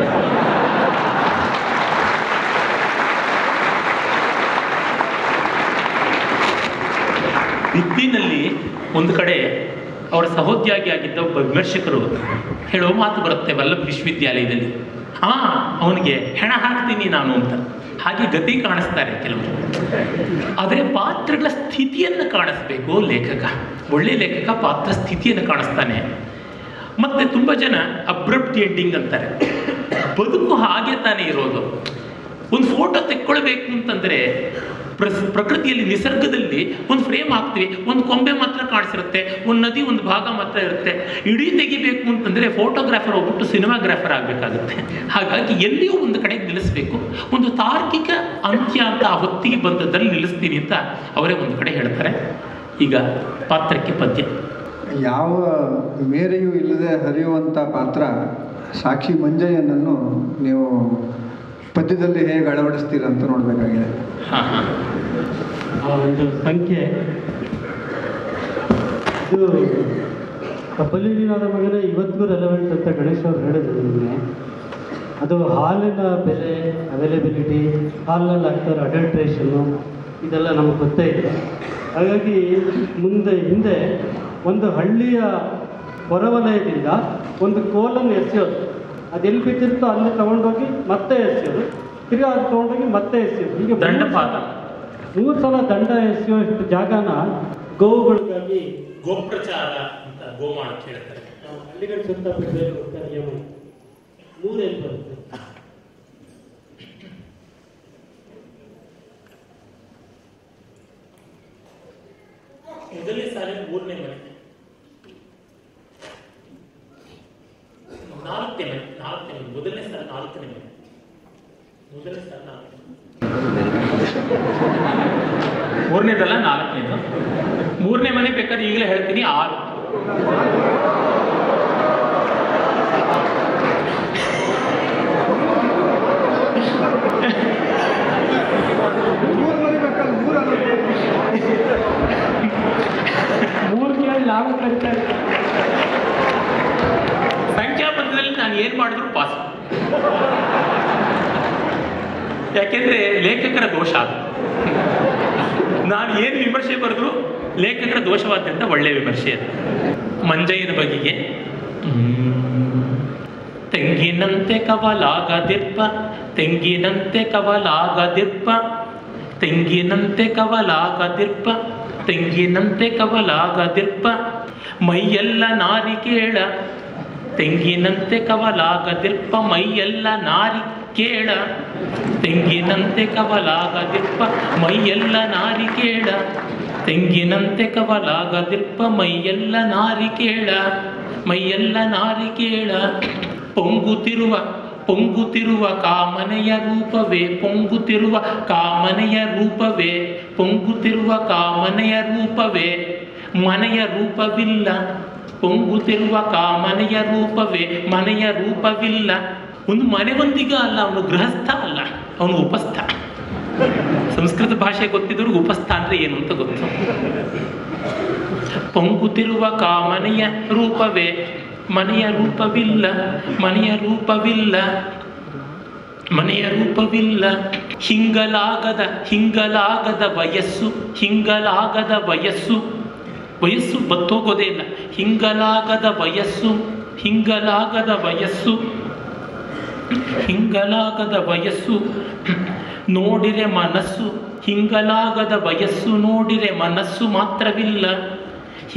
ಬಿದ್ದಿನಲ್ಲಿ ಒಂದು ಕಡೆ ಅವರ ಸಹೋದ್ಯೋಗಿ ಆಗಿದ್ದ ಒಬ್ಬ ವಿಮರ್ಶಕರು ಹೇಳೋ ಮಾತು ಬರುತ್ತೆ ವಲ್ಲಭ ವಿಶ್ವವಿದ್ಯಾಲಯದಲ್ಲಿ ಹಾ ಅವನಿಗೆ ಹೆಣ ಹಾಕ್ತೀನಿ ನಾನು ಅಂತ ಹಾಗೆ ಗತಿ ಕಾಣಿಸ್ತಾರೆ ಕೆಲವರು ಆದರೆ ಪಾತ್ರಗಳ ಸ್ಥಿತಿಯನ್ನು ಕಾಣಿಸ್ಬೇಕು ಲೇಖಕ ಒಳ್ಳೆ ಲೇಖಕ ಪಾತ್ರ ಸ್ಥಿತಿಯನ್ನು ಕಾಣಿಸ್ತಾನೆ ಮತ್ತೆ ತುಂಬ ಜನ ಅಬ್ರಪ್ಟ್ ಎಂಡಿಂಗ್ ಅಂತಾರೆ ಬದುಕು ಹಾಗೆ ತಾನೇ ಇರೋದು ಒಂದು ಫೋಟೋ ತೆಕ್ಕೊಳ್ಬೇಕು ಅಂತಂದರೆ ಪ್ರಸ್ ಪ್ರಕೃತಿಯಲ್ಲಿ ನಿಸರ್ಗದಲ್ಲಿ ಒಂದು ಫ್ರೇಮ್ ಹಾಕ್ತೀವಿ ಒಂದು ಕೊಂಬೆ ಮಾತ್ರ ಕಾಣಿಸಿರುತ್ತೆ ಒಂದು ನದಿ ಒಂದು ಭಾಗ ಮಾತ್ರ ಇರುತ್ತೆ ಇಡೀ ತೆಗಿಬೇಕು ಅಂತಂದರೆ ಫೋಟೋಗ್ರಾಫರ್ ಹೋಗ್ಬಿಟ್ಟು ಸಿನಿಮಾಗ್ರಾಫರ್ ಆಗಬೇಕಾಗುತ್ತೆ ಹಾಗಾಗಿ ಎಲ್ಲಿಯೂ ಒಂದು ಕಡೆ ನಿಲ್ಲಿಸಬೇಕು ಒಂದು ತಾರ್ಕಿಕ ಅಂತ್ಯ ಅಂತ ಆ ಹೊತ್ತಿಗೆ ಬಂದದ್ರಲ್ಲಿ ನಿಲ್ಲಿಸ್ತೀನಿ ಅಂತ ಅವರೇ ಒಂದು ಕಡೆ ಹೇಳ್ತಾರೆ ಈಗ ಪಾತ್ರಕ್ಕೆ ಪದ್ಯ ಯಾವ ಮೇರೆಯೂ ಇಲ್ಲದೆ ಹರಿಯುವಂಥ ಪಾತ್ರ ಸಾಕ್ಷಿ ಮಂಜಯ್ಯನನ್ನು ನೀವು ಪದ್ಯದಲ್ಲಿ ಹೇಗೆ ಅಳವಡಿಸ್ತೀರ ಅಂತ ನೋಡಬೇಕಾಗಿದೆ ಹಾಂ ಹಾಂ ಆ ಒಂದು ಸಂಖ್ಯೆ ಇದು ಕಬ್ಬಲಿನಾದ ಮಗನೇ ಇವತ್ತಿಗೂ ರೆಲೆವೆಂಟ್ ಅಂತ ಗಣೇಶ್ ಅವ್ರು ಹೇಳಿದ್ರು ನಿನ್ನೆ ಅದು ಹಾಲಿನ ಬೆಲೆ ಅವೈಲೇಬಿಲಿಟಿ ಹಾಲಿನಲ್ಲಿ ಆಗ್ತಾರೋ ಅಡಲ್ಟ್ರೇಷನ್ನು ಇದೆಲ್ಲ ನಮಗೆ ಗೊತ್ತೇ ಇದೆ ಹಾಗಾಗಿ ಮುಂದೆ ಹಿಂದೆ ಒಂದು ಹಳ್ಳಿಯ ಹೊರವಲಯದಿಂದ ಒಂದು ಕೋಲನ್ನು ಎಸೆಯೋದು ಅದು ಎಲ್ಲಿ ಬಿದ್ದಿರುತ್ತೋ ಅಲ್ಲಿ ತಗೊಂಡೋಗಿ ಮತ್ತೆ ಎಸೆಯೋದು ತಿರ್ಗಾ ಅದು ತಗೊಂಡೋಗಿ ಮತ್ತೆ ಎಸೆಯೋದು ಹೀಗೆ ಮೂರು ದಂಡಪಾತ ಮೂರು ಸಲ ದಂಡ ಎಸೆಯುವಷ್ಟು ಜಾಗನ ಗೋವುಗಳಿಗಾಗಿ ಗೋಪ್ರಚಾರ ಅಂತ ಗೋಮಾಳ ಹೇಳ್ತಾರೆ ನಾವು ಹಳ್ಳಿಗಳ ಸುತ್ತ ಬಿಡಬೇಕು ಅಂತ ನಿಯಮ ಮೂರೇನು ಬರುತ್ತೆ ಮೊದಲನೇ ಸಾರಿ ಮೂರನೇ ಮನೆ ನಾಲ್ಕನೇ ಮನೆ ನಾಲ್ಕನೇ ಮನೆ ಮೊದಲನೇ ಸಾಲ ನಾಲ್ಕನೇ ಮನೆ ಮೊದಲನೇ ಸಾಲ ನಾಲ್ಕನೇ ಮೂರನೇದಲ್ಲ ನಾಲ್ಕನೇದು ಮೂರನೇ ಮನೆ ಬೇಕಾದ್ರೆ ಈಗಲೇ ಹೇಳ್ತೀನಿ ಆರು ಮೂರು ಕೇಳಿ ನಾವು ಕರಿತಾ ಇದ್ದೀವಿ. ಸಂಖ್ಯಾಪತ್ರದಲ್ಲಿ ನಾನು ಏನು ಮಾಡಿದ್ರು ಪಾಸ್ ಯಾಕೆಂದ್ರೆ ಲೇಖಕರ ದೋಷ ಅದು ನಾನು ಏನು ವಿಮರ್ಶೆ ಬರೆದ್ರು ಲೇಖಕರ ದೋಷವಾದ್ದರಿಂದ ಒಳ್ಳೆಯ ವಿಮರ್ಶೆ ಅದು ಮಂಜಯ್ಯನ ಬಗೆಗೆ ಹ್ಮ್. ತೆಂಗಿನಂತೆ ಕವಲಾಗದಿರ್ಪ ತೆಂಗಿನಂತೆ ಕವಲಾಗದಿರ್ಪ ತೆಂಗಿನಂತೆ ಕವಲಾಗದಿರ್ಪ ತೆಂಗಿನಂತೆ ಕವಲಾಗದಿರ್ಪ ಮೈಯೆಲ್ಲ ನಾರಿಕೇಳ ತೆಂಗಿನಂತೆ ಕವಲಾಗದಿರ್ಪ ಮೈಯೆಲ್ಲ ನಾರಿಕೇಳ ತೆಂಗಿನಂತೆ ಕವಲಾಗದಿರ್ಪ ಮೈಯೆಲ್ಲ ನಾರಿಕೇಳ ತೆಂಗಿನಂತೆ ಕವಲಾಗದಿರ್ಪ ಮೈಯೆಲ್ಲ ನಾರಿಕೇಳ ಮೈಯೆಲ್ಲ ನಾರಿಕೇಳ ಪೊಂಗುತ್ತಿರುವ ಪೊಂಗುತ್ತಿರುವ ಕಾಮನೆಯ ರೂಪವೇ ಪೊಂಗುತ್ತಿರುವ ಕಾಮನೆಯ ರೂಪವೇ ಪೊಂಗುತ್ತಿರುವ ಕಾಮನೆಯ ರೂಪವೇ ಮನೆಯ ರೂಪವಿಲ್ಲ ಪೊಂಗುತ್ತಿರುವ ಕಾಮನೆಯ ರೂಪವೇ ಮನೆಯ ರೂಪವಿಲ್ಲ ಒಂದು ಮನೆಯೊಂದಿಗ ಅಲ್ಲ ಅವನು ಗೃಹಸ್ಥ ಅಲ್ಲ ಅವನು ಉಪಸ್ಥ ಸಂಸ್ಕೃತ ಭಾಷೆ ಗೊತ್ತಿದ್ದವ್ರಿಗೆ ಉಪಸ್ಥ ಅಂದ್ರೆ ಏನು ಅಂತ ಗೊತ್ತು ಪೊಂಗುತ್ತಿರುವ ಕಾಮನೆಯ ರೂಪವೇ ಮನೆಯ ರೂಪವಿಲ್ಲ ಮನೆಯ ರೂಪವಿಲ್ಲ ಮನೆಯ ರೂಪವಿಲ್ಲ ಹಿಂಗಲಾಗದ ಹಿಂಗಲಾಗದ ವಯಸ್ಸು ಹಿಂಗಲಾಗದ ವಯಸ್ಸು ವಯಸ್ಸು ಬತ್ತೋಗೋದೇ ಇಲ್ಲ ಹಿಂಗಲಾಗದ ವಯಸ್ಸು ಹಿಂಗಲಾಗದ ವಯಸ್ಸು ಹಿಂಗಲಾಗದ ವಯಸ್ಸು ನೋಡಿರೆ ಮನಸ್ಸು ಹಿಂಗಲಾಗದ ವಯಸ್ಸು ನೋಡಿರೆ ಮನಸ್ಸು ಮಾತ್ರವಿಲ್ಲ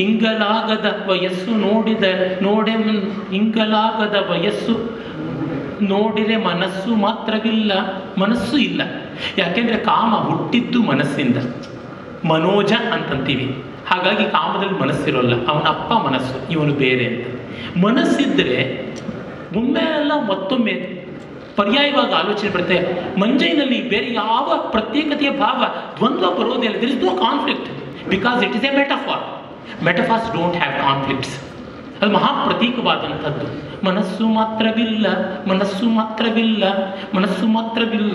ಹಿಂಗಲಾಗದ ವಯಸ್ಸು ನೋಡಿದ ನೋಡೆ ಹಿಂಗಲಾಗದ ವಯಸ್ಸು ನೋಡಿರೆ ಮನಸ್ಸು ಮಾತ್ರವಿಲ್ಲ ಮನಸ್ಸು ಇಲ್ಲ ಯಾಕೆಂದರೆ ಕಾಮ ಹುಟ್ಟಿದ್ದು ಮನಸ್ಸಿಂದ ಮನೋಜ ಅಂತಂತೀವಿ ಹಾಗಾಗಿ ಕಾಮದಲ್ಲಿ ಮನಸ್ಸಿರೋಲ್ಲ ಅವನ ಅಪ್ಪ ಮನಸ್ಸು ಇವನು ಬೇರೆ ಅಂತ ಮನಸ್ಸಿದ್ದರೆ ಒಮ್ಮೆ ಅಲ್ಲ ಮತ್ತೊಮ್ಮೆ ಪರ್ಯಾಯವಾಗಿ ಆಲೋಚನೆ ಬರುತ್ತೆ ಮಂಜೈನಲ್ಲಿ ಬೇರೆ ಯಾವ ಪ್ರತ್ಯೇಕತೆಯ ಭಾವ ದ್ವಂದ್ವ ಬರೋದಿಲ್ಲ there is no conflict because it is a metaphor metaphors don't have conflicts ಅದು ಮಹಾಪ್ರತೀಕವಾದಂಥದ್ದು ಮನಸ್ಸು ಮಾತ್ರವಿಲ್ಲ ಮನಸ್ಸು ಮಾತ್ರವಿಲ್ಲ ಮನಸ್ಸು ಮಾತ್ರವಿಲ್ಲ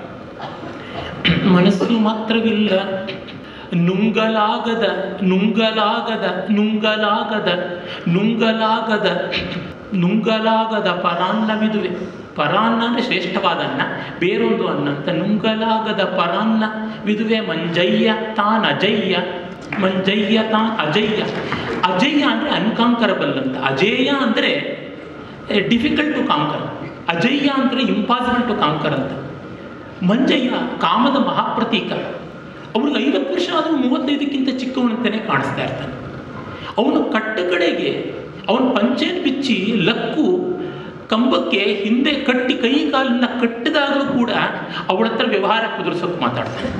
ಮನಸ್ಸು ಮಾತ್ರವಿಲ್ಲ ನುಂಗಲಾಗದ ನುಂಗಲಾಗದ ನುಂಗಲಾಗದ ನುಂಗಲಾಗದ ನುಂಗಲಾಗದ ಪರಾನ್ನವಿದುವೆ ಪರಾನ್ನ ಅಂದರೆ ಶ್ರೇಷ್ಠವಾದ ಅನ್ನ ಬೇರೊಂದು ಅನ್ನ ಅಂತ ನುಂಗಲಾಗದ ಪರಾನ್ನ ವಿದುವೆ ಮಂಜಯ್ಯ ತಾನ್ ಅಜಯ್ಯ ಮಂಜಯ್ಯ ತಾನ್ ಅಜಯ್ಯ ಅಜಯ್ಯ ಅಂದರೆ ಅನ್ಕಾಂಕರಬಲ್ ಅಂತ ಅಜೇಯ ಅಂದರೆ ಡಿಫಿಕಲ್ಟ್ ಟು ಕಾಂಕರ್ ಅಜಯ್ಯ ಅಂದರೆ ಇಂಪಾಸಿಬಲ್ ಟು ಕಾಂಕರ್ ಅಂತ ಮಂಜಯ್ಯ ಕಾಮದ ಮಹಾಪ್ರತೀಕ ಅವ್ರಿಗೆ ಐವತ್ತು ವರ್ಷ ಆದರೂ ಮೂವತ್ತೈದಕ್ಕಿಂತ ಚಿಕ್ಕವನಂತೆಯೇ ಕಾಣಿಸ್ತಾ ಇರ್ತಾನೆ ಅವನು ಕಟ್ಟ ಕಡೆಗೆ ಅವನ ಪಂಚೆಯನ್ನು ಬಿಚ್ಚಿ ಲಕ್ಕು ಕಂಬಕ್ಕೆ ಹಿಂದೆ ಕಟ್ಟಿ ಕೈ ಕಾಲಿನ ಕಟ್ಟಿದಾಗಲೂ ಕೂಡ ಅವಳ ಹತ್ರ ವ್ಯವಹಾರ ಕುದುರಿಸೋಕೆ ಮಾತಾಡ್ತಾನೆ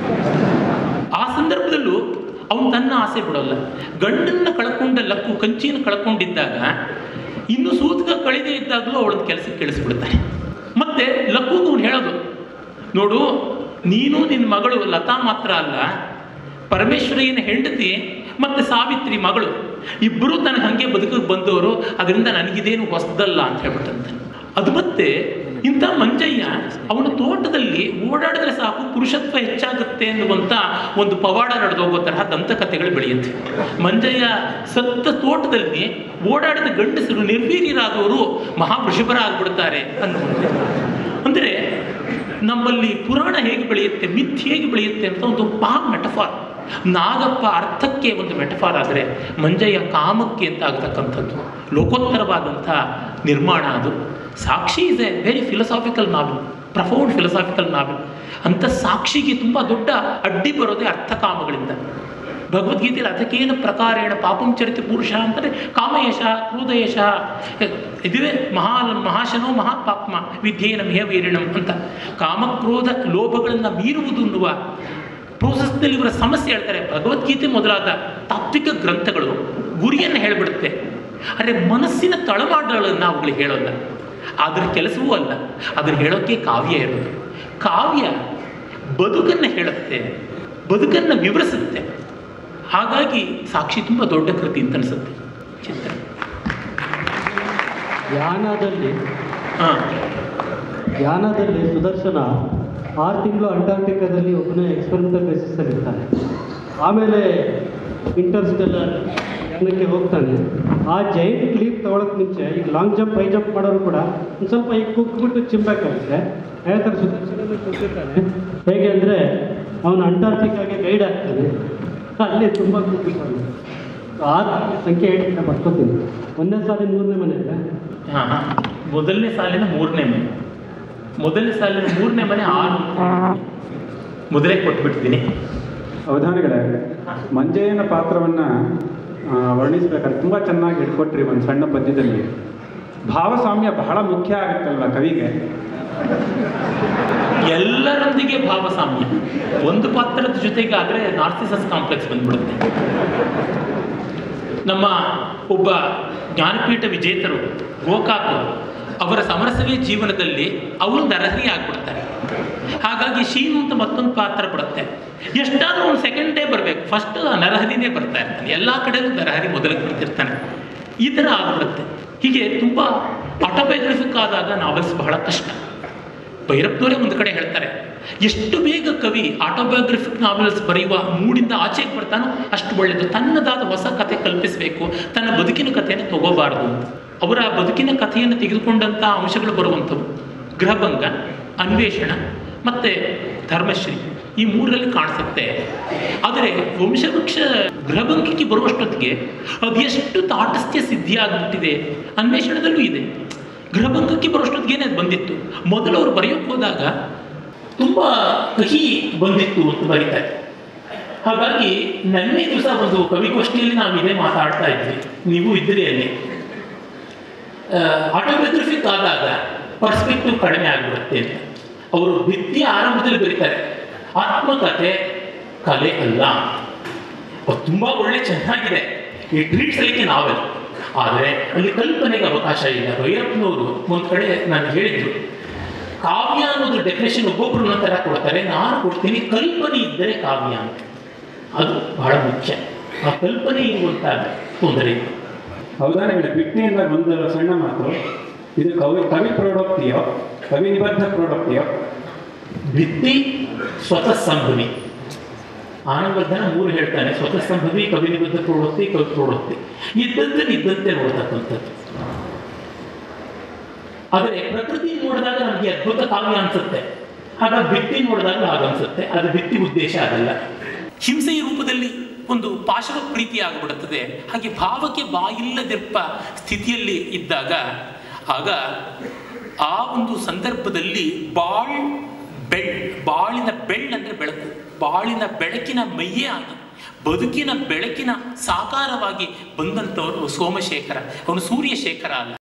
ಆ ಸಂದರ್ಭದಲ್ಲೂ ಅವನು ತನ್ನ ಆಸೆ ಬಿಡೋಲ್ಲ ಗಂಡನ್ನ ಕಳ್ಕೊಂಡ ಲಕ್ಕು ಕಂಚಿನ ಕಳ್ಕೊಂಡಿದ್ದಾಗ ಇನ್ನು ಸೂತಕ ಕಳೆದೇ ಇದ್ದಾಗಲೂ ಅವಳನ್ನ ಕೆಲಸಕ್ಕೆ ಕೇಳಿಸ್ಬಿಡ್ತಾನೆ ಮತ್ತೆ ಲಕ್ಕುಗೆ ಅವ್ನು ಹೇಳೋದು ನೋಡು ನೀನು ನಿನ್ನ ಮಗಳು ಲತಾ ಮಾತ್ರ ಅಲ್ಲ ಪರಮೇಶ್ವರಿಯನ ಹೆಂಡತಿ ಮತ್ತು ಸಾವಿತ್ರಿ ಮಗಳು ಇಬ್ಬರೂ ತನಗೆ ಹಾಗೆ ಬದುಕಿಗೆ ಬಂದವರು ಅದರಿಂದ ನನಗಿದೇನು ಹೊಸದಲ್ಲ ಅಂತ ಹೇಳ್ಬಿಟ್ಟಂತೆ ಅದು ಮತ್ತೆ ಇಂಥ ಮಂಜಯ್ಯ ಅವನ ತೋಟದಲ್ಲಿ ಓಡಾಡಿದ್ರೆ ಸಾಕು ಪುರುಷತ್ವ ಹೆಚ್ಚಾಗುತ್ತೆ ಅನ್ನುವಂಥ ಒಂದು ಪವಾಡ ನಡೆದೋಗೋ ತರಹ ದಂತಕಥೆಗಳು ಬೆಳೆಯುತ್ತೆ ಮಂಜಯ್ಯ ಸತ್ತ ತೋಟದಲ್ಲಿ ಓಡಾಡಿದ ಗಂಡಸರು ನಿರ್ವೀರ್ಯರಾದವರು ಮಹಾವೃಷಭರಾಗ್ಬಿಡ್ತಾರೆ ಅನ್ನುವಂಥದ್ದು ಅಂದರೆ ನಮ್ಮಲ್ಲಿ ಪುರಾಣ ಹೇಗೆ ಬೆಳೆಯುತ್ತೆ ಮಿಥ್ ಹೇಗೆ ಬೆಳೆಯುತ್ತೆ ಅಂತ ಒಂದು ಮಹಾ ಮೆಟಫಾರ್ ನಾಗಪ್ಪ ಅರ್ಥಕ್ಕೆ ಒಂದು ಮೆಟಫಾರ್ ಆದರೆ ಮಂಜಯ್ಯ ಕಾಮಕ್ಕೆ ಅಂತ ಆಗ್ತಕ್ಕಂಥದ್ದು ಲೋಕೋತ್ತರವಾದಂಥ ನಿರ್ಮಾಣ ಅದು ಸಾಕ್ಷಿ is a very philosophical novel profound philosophical novel ಅಂಥ ಸಾಕ್ಷಿಗೆ ತುಂಬ ದೊಡ್ಡ ಅಡ್ಡಿ ಬರೋದೇ ಅರ್ಥಕಾಮಗಳಿಂದ ಭಗವದ್ಗೀತೆಯಲ್ಲಿ ಅದಕ್ಕೇನು ಪ್ರಕಾರೇಣ ಪಾಪಂ ಚರಿತ ಪುರುಷ ಅಂದರೆ ಕಾಮಯಶ ಕ್ರೋಧಯಶ ಇದುವೇ ಮಹಾ ಮಹಾಶನೋ ಮಹಾಪಾಪ್ಮ ವಿದ್ಯೇನ ಮೇಹ ವೀರಿಣಂ ಅಂತ ಕಾಮಕ್ರೋಧ ಲೋಭಗಳನ್ನು ಮೀರುವುದು ಅನ್ನುವ ಪ್ರೋಸೆಸ್ನಲ್ಲಿ ಇವರ ಸಮಸ್ಯೆ ಹೇಳ್ತಾರೆ ಭಗವದ್ಗೀತೆ ಮೊದಲಾದ ತಾತ್ವಿಕ ಗ್ರಂಥಗಳು ಗುರಿಯನ್ನು ಹೇಳಿಬಿಡುತ್ತೆ ಆದರೆ ಮನಸ್ಸಿನ ತಳಮಾಟಗಳನ್ನು ಅವುಗಳಿಗೆ ಹೇಳೋಲ್ಲ ಅದರ ಕೆಲಸವೂ ಅಲ್ಲ ಅದನ್ನು ಹೇಳೋಕ್ಕೆ ಕಾವ್ಯ ಇರೋದು ಕಾವ್ಯ ಬದುಕನ್ನು ಹೇಳುತ್ತೆ ಬದುಕನ್ನು ವಿವರಿಸುತ್ತೆ ಹಾಗಾಗಿ ಸಾಕ್ಷಿ ತುಂಬ ದೊಡ್ಡ ಕೃತಿ ಅಂತ ಅನಿಸುತ್ತೆ ಚಿತ್ರ ಯಾನದಲ್ಲಿ ಹಾಂ ಯಾನದಲ್ಲಿ ಸುದರ್ಶನ ಆರು ತಿಂಗಳು ಅಂಟಾರ್ಟಿಕಾದಲ್ಲಿ ಒಬ್ಬನೇ ಎಕ್ಸ್ಪೆರಿಮೆಂಟಲ್ ಬೇಸಿಸಲ್ಲಿ ಇರ್ತಾನೆ ಆಮೇಲೆ ಇಂಟರ್ಸ್ಟೆಲ್ಲರ್ ಯಾನಕ್ಕೆ ಹೋಗ್ತಾನೆ ಆ ಜೈಂಟ್ ಲೀಪ್ ತೊಗೊಳಕ್ಕೆ ಮುಂಚೆ ಈಗ ಲಾಂಗ್ ಜಂಪ್ ಹೈ ಜಂಪ್ ಮಾಡೋರು ಕೂಡ ಒಂದು ಸ್ವಲ್ಪ ಈಗ ಕುಗ್ಬಿಟ್ಟು ಚಿಮ್ಬೇಕಾಗುತ್ತೆ ಅದೇ ಥರ ಸುದರ್ಶನ ಕುಗ್ತಿರ್ತಾನೆ ಹೇಗೆ ಅಂದರೆ ಅವನು ಅಂಟಾರ್ಟಿಕಾಗೆ ಗೈಡ್ ಆಗ್ತಾನೆ ಅಲ್ಲಿ ತುಂಬ ಕುಗ್ಬಿಡ್ತಾನೆ ಆ ಸಂಖ್ಯೆ ಹೇಳ್ತೀನಿ ಬರ್ಕೋತೀನಿ ಒಂದನೇ ಸಾರಿ ಮೂರನೇ ಮನೆ ಅಲ್ಲ ಹಾಂ ಹಾಂ ಮೊದಲನೇ ಸಾಲಿನ ಮೂರನೇ ಮನೆ ಮೊದಲನೇ ಸಾಲಿನ ಮೂರನೇ ಮನೆ ಆರು ಮೊದಲೇ ಕೊಟ್ಬಿಡ್ತೀನಿ ಅವಧಾನಿಗಳೇ ಮಂಜಯ್ಯನ ಪಾತ್ರವನ್ನು ವರ್ಣಿಸ್ಬೇಕಾದ್ರೆ ತುಂಬ ಚೆನ್ನಾಗಿ ಹಿಡ್ಕೊಟ್ರಿ ಒಂದು ಸಣ್ಣ ಪದ್ಯದಲ್ಲಿ ಭಾವಸಾಮ್ಯ ಬಹಳ ಮುಖ್ಯ ಆಗುತ್ತಲ್ವ ಕವಿಗೆ ಎಲ್ಲರೊಂದಿಗೆ ಭಾವಸಾಮ್ಯ ಒಂದು ಪಾತ್ರದ ಜೊತೆಗೆ ಆದರೆ ನಾರ್ಸಿಸಸ್ ಕಾಂಪ್ಲೆಕ್ಸ್ ಬಂದ್ಬಿಡುತ್ತೆ ನಮ್ಮ ಒಬ್ಬ ಜ್ಞಾನಪೀಠ ವಿಜೇತರು ಗೋಕಾಕ್ ಅವರ ಸಮರಸವೇ ಜೀವನದಲ್ಲಿ ಅವರು ನರಹರಿ ಆಗ್ಬಿಡ್ತಾರೆ ಹಾಗಾಗಿ ಶೀನು ಅಂತ ಮತ್ತೊಂದು ಪಾತ್ರ ಬರುತ್ತೆ ಎಷ್ಟಾದರೂ ಒಂದು ಸೆಕೆಂಡ್ ಡೇ ಬರಬೇಕು ಫಸ್ಟ್ ನರಹರಿನೇ ಬರ್ತಾ ಇರ್ತಾನೆ ಎಲ್ಲ ಕಡೆಯೂ ನರಹರಿ ಮೊದಲಿಗೆ ಬರ್ತಿರ್ತಾನೆ ಈ ಥರ ಆಗ್ಬಿಡುತ್ತೆ ಹೀಗೆ ತುಂಬ ಆಟೋಬಯೋಗ್ರಫಿಕ್ ಆದಾಗ ನಾವೆಲ್ಸ್ ಬಹಳ ಕಷ್ಟ ಭೈರಪ್ಪನವರೇ ಒಂದು ಕಡೆ ಹೇಳ್ತಾರೆ ಎಷ್ಟು ಬೇಗ ಕವಿ ಆಟೋಬಯೋಗ್ರಫಿಕ್ ನಾವೆಲ್ಸ್ ಬರೆಯುವ ಮೂಡಿಂದ ಆಚೆಗೆ ಬರ್ತಾನೋ ಅಷ್ಟು ಒಳ್ಳೆಯದು ತನ್ನದಾದ ಹೊಸ ಕಥೆ ಕಲ್ಪಿಸಬೇಕು ತನ್ನ ಬದುಕಿನ ಕಥೆಯನ್ನು ತಗೋಬಾರದು ಅಂತ ಅವರ ಬದುಕಿನ ಕಥೆಯನ್ನು ತೆಗೆದುಕೊಂಡಂಥ ಅಂಶಗಳು ಬರುವಂಥವು ಗೃಹಭಂಗ ಅನ್ವೇಷಣ ಮತ್ತು ಧರ್ಮಶ್ರೀ ಈ ಮೂರರಲ್ಲಿ ಕಾಣಿಸುತ್ತೆ ಆದರೆ ವಂಶವೃಕ್ಷ ಗೃಹಭಂಗಕ್ಕೆ ಬರುವಷ್ಟೊತ್ತಿಗೆ ಅದು ಎಷ್ಟು ತಾಟಸ್ಥ್ಯ ಸಿದ್ಧಿಯಾಗ್ಬಿಟ್ಟಿದೆ ಅನ್ವೇಷಣದಲ್ಲೂ ಇದೆ ಗೃಹಭಂಗಕ್ಕೆ ಬರೋಷ್ಟೊತ್ತಿಗೇನೆ ಅದು ಬಂದಿತ್ತು ಮೊದಲು ಅವರು ಬರೆಯೋಕೆ ಹೋದಾಗ ತುಂಬ ಕಹಿ ಬಂದಿತ್ತು ಅಂತ ಬರೀತಾರೆ ಹಾಗಾಗಿ ನನ್ನೇ ದಿವಸ ಒಂದು ಕವಿಗೋಷ್ಠಿಯಲ್ಲಿ ನಾವು ಇದೇ ಮಾತಾಡ್ತಾ ಇದ್ವಿ ನೀವು ಇದ್ರಿ ಅಲ್ಲಿ ಆಟೋಬಯೋಗ್ರಫಿಕ್ ಆದಾಗ ಪರ್ಸ್ಪೆಕ್ಟಿವ್ ಕಡಿಮೆ ಆಗಿಬಿಡುತ್ತೆ ಅಂತ ಅವರು ಭಿತ್ತಿ ಆರಂಭದಲ್ಲಿ ಬರೀತಾರೆ ಆತ್ಮಕಥೆ ಕಲೆ ಅಲ್ಲ ಅದು ತುಂಬಾ ಒಳ್ಳೆ ಚೆನ್ನಾಗಿದೆ ಇಟ್ ರೀಡ್ಸ್ ಲೈಕ್ ನಾವೆಲ್ ಆದರೆ ಅಲ್ಲಿ ಕಲ್ಪನೆಗೆ ಅವಕಾಶ ಇಲ್ಲ ಭೈರಪ್ಪನವರು ಒಂದು ಕಡೆ ನಾನು ಹೇಳಿದ್ರು ಕಾವ್ಯ ಅನ್ನೋದು ಡೆಫಿನೇಷನ್ ಒಬ್ಬೊಬ್ರು ಒಂದೊಂದ್ ಥರ ಕೊಡ್ತಾರೆ ನಾನು ಕೊಡ್ತೀನಿ ಕಲ್ಪನೆ ಇದ್ದರೆ ಕಾವ್ಯ ಅಂತ ಅದು ಬಹಳ ಮುಖ್ಯ ಆ ಕಲ್ಪನೆ ಇರುವಂತ ತೊಂದರೆ ಇಲ್ಲ ಹೌದಾ ನಿಮಗೆ ಬಿಟ್ನಿಯಿಂದ ಒಂದು ಸಣ್ಣ ಮಾತು ಇದು ಕವಿ ಕವಿ ಪ್ರೌಢೋಕ್ತಿಯೋ ಕವಿ ನಿಬದ್ಧ ಪ್ರೌಢೋಕ್ತಿಯೋ ಭಿತ್ತಿ ಸ್ವತಃ ಸಂಭವಿ ಆನಂದರ್ಧನ ಮೂರು ಹೇಳ್ತಾನೆ ಸ್ವತಃ ಸಂಭವಿ ಕವಿ ನಿಬದ್ಧ ಪ್ರವೃತ್ತಿ ಕವಿ ಪ್ರವೃತ್ತಿ ಇದ್ದಂತೆ ಇದ್ದಂತೆ ನೋಡ್ತಕ್ಕಂಥದ್ದು ಆದರೆ ಪ್ರಕೃತಿ ನೋಡಿದಾಗ ನಮಗೆ ಅದ್ಭುತ ಕಾವ್ಯ ಅನ್ಸುತ್ತೆ ಆಗ ಭಿತ್ತಿ ನೋಡಿದಾಗ ಆಗನ್ಸುತ್ತೆ ಅದು ಭಿತ್ತಿ ಉದ್ದೇಶ ಅದಲ್ಲ ಹಿಂಸೆಯ ರೂಪದಲ್ಲಿ ಒಂದು ಪಾಶವ ಪ್ರೀತಿ ಆಗಿಬಿಡುತ್ತದೆ ಹಾಗೆ ಭಾವಕ್ಕೆ ಬಾಯಿಲ್ಲದಿರ್ಪ ಸ್ಥಿತಿಯಲ್ಲಿ ಇದ್ದಾಗ ಆಗ ಆ ಒಂದು ಸಂದರ್ಭದಲ್ಲಿ ಬಾಳ್ ಬೆಳ್ ಬಾಳಿನ ಬೆಳ್ ಅಂದ್ರೆ ಬೆಳಕು ಬಾಳಿನ ಬೆಳಕಿನ ಮೈಯೇ ಆಗಿ ಬದುಕಿನ ಬೆಳಕಿನ ಸಾಕಾರವಾಗಿ ಬಂದಂಥವನು ಸೋಮಶೇಖರ ಅವನು ಸೂರ್ಯಶೇಖರ ಅಲ್ಲ